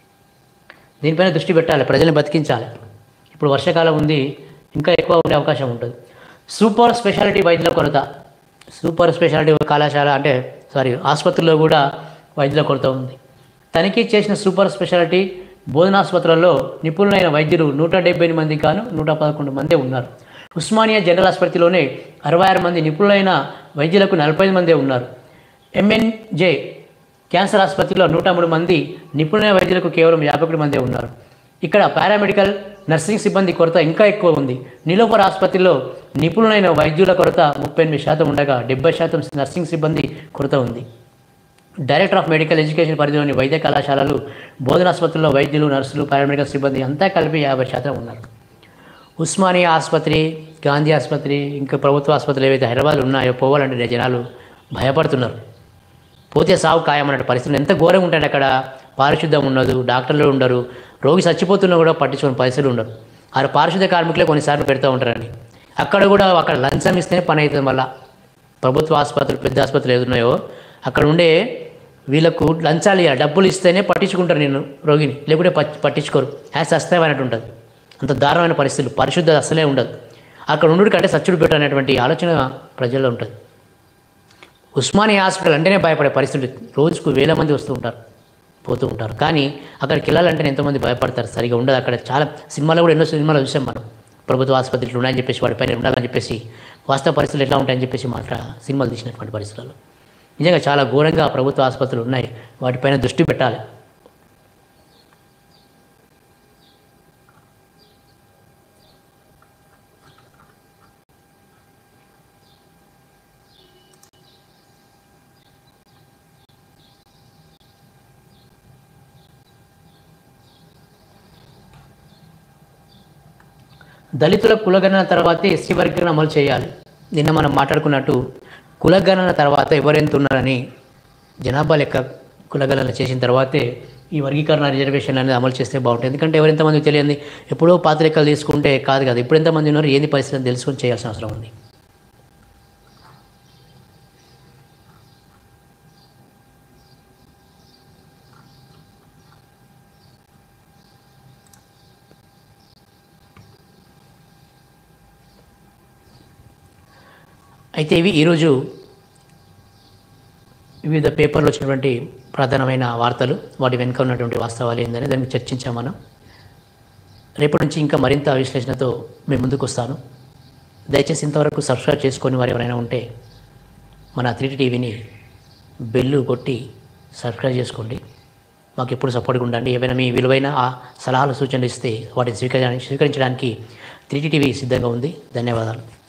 దీనిపైన దృష్టి పెట్టాలి ప్రజల్ని బతికించాలి ఇప్పుడు వర్షాకాలం ఉంది ఇంకా ఎక్కువ ఉండే అవకాశం ఉంటుంది సూపర్ స్పెషాలిటీ వైద్యుల కొరత సూపర్ స్పెషాలిటీ కళాశాల అంటే సారీ ఆసుపత్రుల్లో కూడా వైద్యుల కొరత ఉంది తనిఖీ చేసిన సూపర్ స్పెషాలిటీ బోధనాసుపత్రులలో నిపుణులైన వైద్యులు నూట డెబ్బై మంది గాను నూట పదకొండు మందే ఉన్నారు ఉస్మానియా జనరల్ ఆసుపత్రిలోనే అరవై ఆరు మంది నిపుణులైన వైద్యులకు నలభై ఐదు మందే ఉన్నారు ఎంఎన్జే క్యాన్సర్ ఆసుపత్రిలో నూట మూడు మంది నిపుణులైన వైద్యులకు కేవలం యాభై ఒకటి మందే ఉన్నారు ఇక్కడ పారామెడికల్ నర్సింగ్ సిబ్బంది కొరత ఇంకా ఎక్కువ ఉంది నీలోఫర్ ఆసుపత్రిలో నిపుణులైన వైద్యుల కొరత ముప్పై ఎనిమిది శాతం ఉండగా డెబ్బై శాతం నర్సింగ్ సిబ్బంది కొరత ఉంది డైరెక్టర్ ఆఫ్ మెడికల్ ఎడ్యుకేషన్ పరిధిలోని వైద్య కళాశాలలు బోధనాసుపత్రుల్లో వైద్యులు నర్సులు పారామెడికల్ సిబ్బంది అంతా కలిపి యాభై శాతం ఉన్నారు ఉస్మానియా ఆసుపత్రి గాంధీ ఆసుపత్రి ఇంకా ప్రభుత్వ ఆసుపత్రులు ఏవైతే హైదరాబాద్లో ఉన్నాయో పోవాలంటే జనాలు భయపడుతున్నారు పోతే సాగు ఖాయమన్నట్టు పరిస్థితులు ఎంత ఘోరంగా ఉంటాయి అక్కడ పారిశుద్ధం ఉండదు డాక్టర్లు ఉండరు రోగి చచ్చిపోతున్నా కూడా పట్టించుకునే పరిస్థితులు ఉండరు ఆ పారిశుద్ధ కార్మికులే కొన్నిసార్లు పెడతా ఉంటారని అక్కడ కూడా అక్కడ లంచం ఇస్తేనే పని అవుతుంది మళ్ళా ప్రభుత్వ ఆసుపత్రులు పెద్ద ఆసుపత్రులు ఏది ఉన్నాయో అక్కడ ఉండే వీళ్ళకు లంచాలు ఇవ్వాలి డబ్బులు ఇస్తేనే పట్టించుకుంటారు నేను రోగిని లేకుంటే పట్- పట్టించుకోరు హ్యాస్ అస్తమైనట్టు ఉంటుంది అంత దారుణమైన పరిస్థితులు పరిశుద్ధత అసలే ఉండదు అక్కడ ఉండు కంటే సచ్చుడు బెటర్ అనేటువంటి ఆలోచన ప్రజల్లో ఉంటుంది ఉస్మానియా హాస్పిటల్ అంటేనే భయపడే పరిస్థితులు రోజుకు వేల మంది వస్తూ ఉంటారు పోతూ ఉంటారు కానీ అక్కడికి వెళ్ళాలంటే ఎంతోమంది భయపడతారు సరిగా ఉండదు అక్కడ చాలా సినిమాలో కూడా ఎన్నో సినిమాలు చూసాం మనం ప్రభుత్వ ఆసుపత్రులు ఉన్నాయని చెప్పేసి వాటిపైన ఉండాలని చెప్పేసి వాస్తవ పరిస్థితులు ఎట్లా ఉంటాయని చెప్పేసి మాట్లా సినిమాలు తీసినటువంటి పరిస్థితుల్లో నిజంగా చాలా ఘోరంగా ప్రభుత్వ ఆసుపత్రులు ఉన్నాయి వాటిపైన దృష్టి పెట్టాలి దళితుల కులగణన తర్వాతే ఎస్సీ వర్గీకరణ అమలు చేయాలి నిన్న మనం మాట్లాడుకున్నట్టు కులగణన తర్వాత ఎవరెంత ఉన్నారని జనాభా లెక్క కులగణన చేసిన తర్వాతే ఈ వర్గీకరణ రిజర్వేషన్ అనేది అమలు చేస్తే బాగుంటుంది ఎందుకంటే ఎవరెంతమందికి తెలియంది ఎప్పుడో పాత లెక్కలు తీసుకుంటే కాదు కదా ఇప్పుడు ఎంతమంది ఉన్నారు ఏంది పరిస్థితి అని తెలుసుకొని చేయాల్సిన అవసరం ఉంది అయితే ఇవి ఈరోజు వివిధ పేపర్లు వచ్చినటువంటి ప్రధానమైన వార్తలు వాటి వెనుక ఉన్నటువంటి వాస్తవాలు ఏందని దాన్ని చర్చించాం మనం రేపటి నుంచి ఇంకా మరింత విశ్లేషణతో మేము ముందుకు వస్తాను దయచేసి ఇంతవరకు సబ్స్క్రైబ్ చేసుకొని వారు ఎవరైనా ఉంటే మన త్రీటీ టీవీని బెల్లు కొట్టి సబ్స్క్రైబ్ చేసుకోండి మాకు ఎప్పుడు సపోర్ట్గా ఉండండి ఏవైనా మీ విలువైన ఆ సలహాలు సూచనలు ఇస్తే వాటిని స్వీకరించడానికి స్వీకరించడానికి త్రీటీ టీవీ సిద్ధంగా ఉంది ధన్యవాదాలు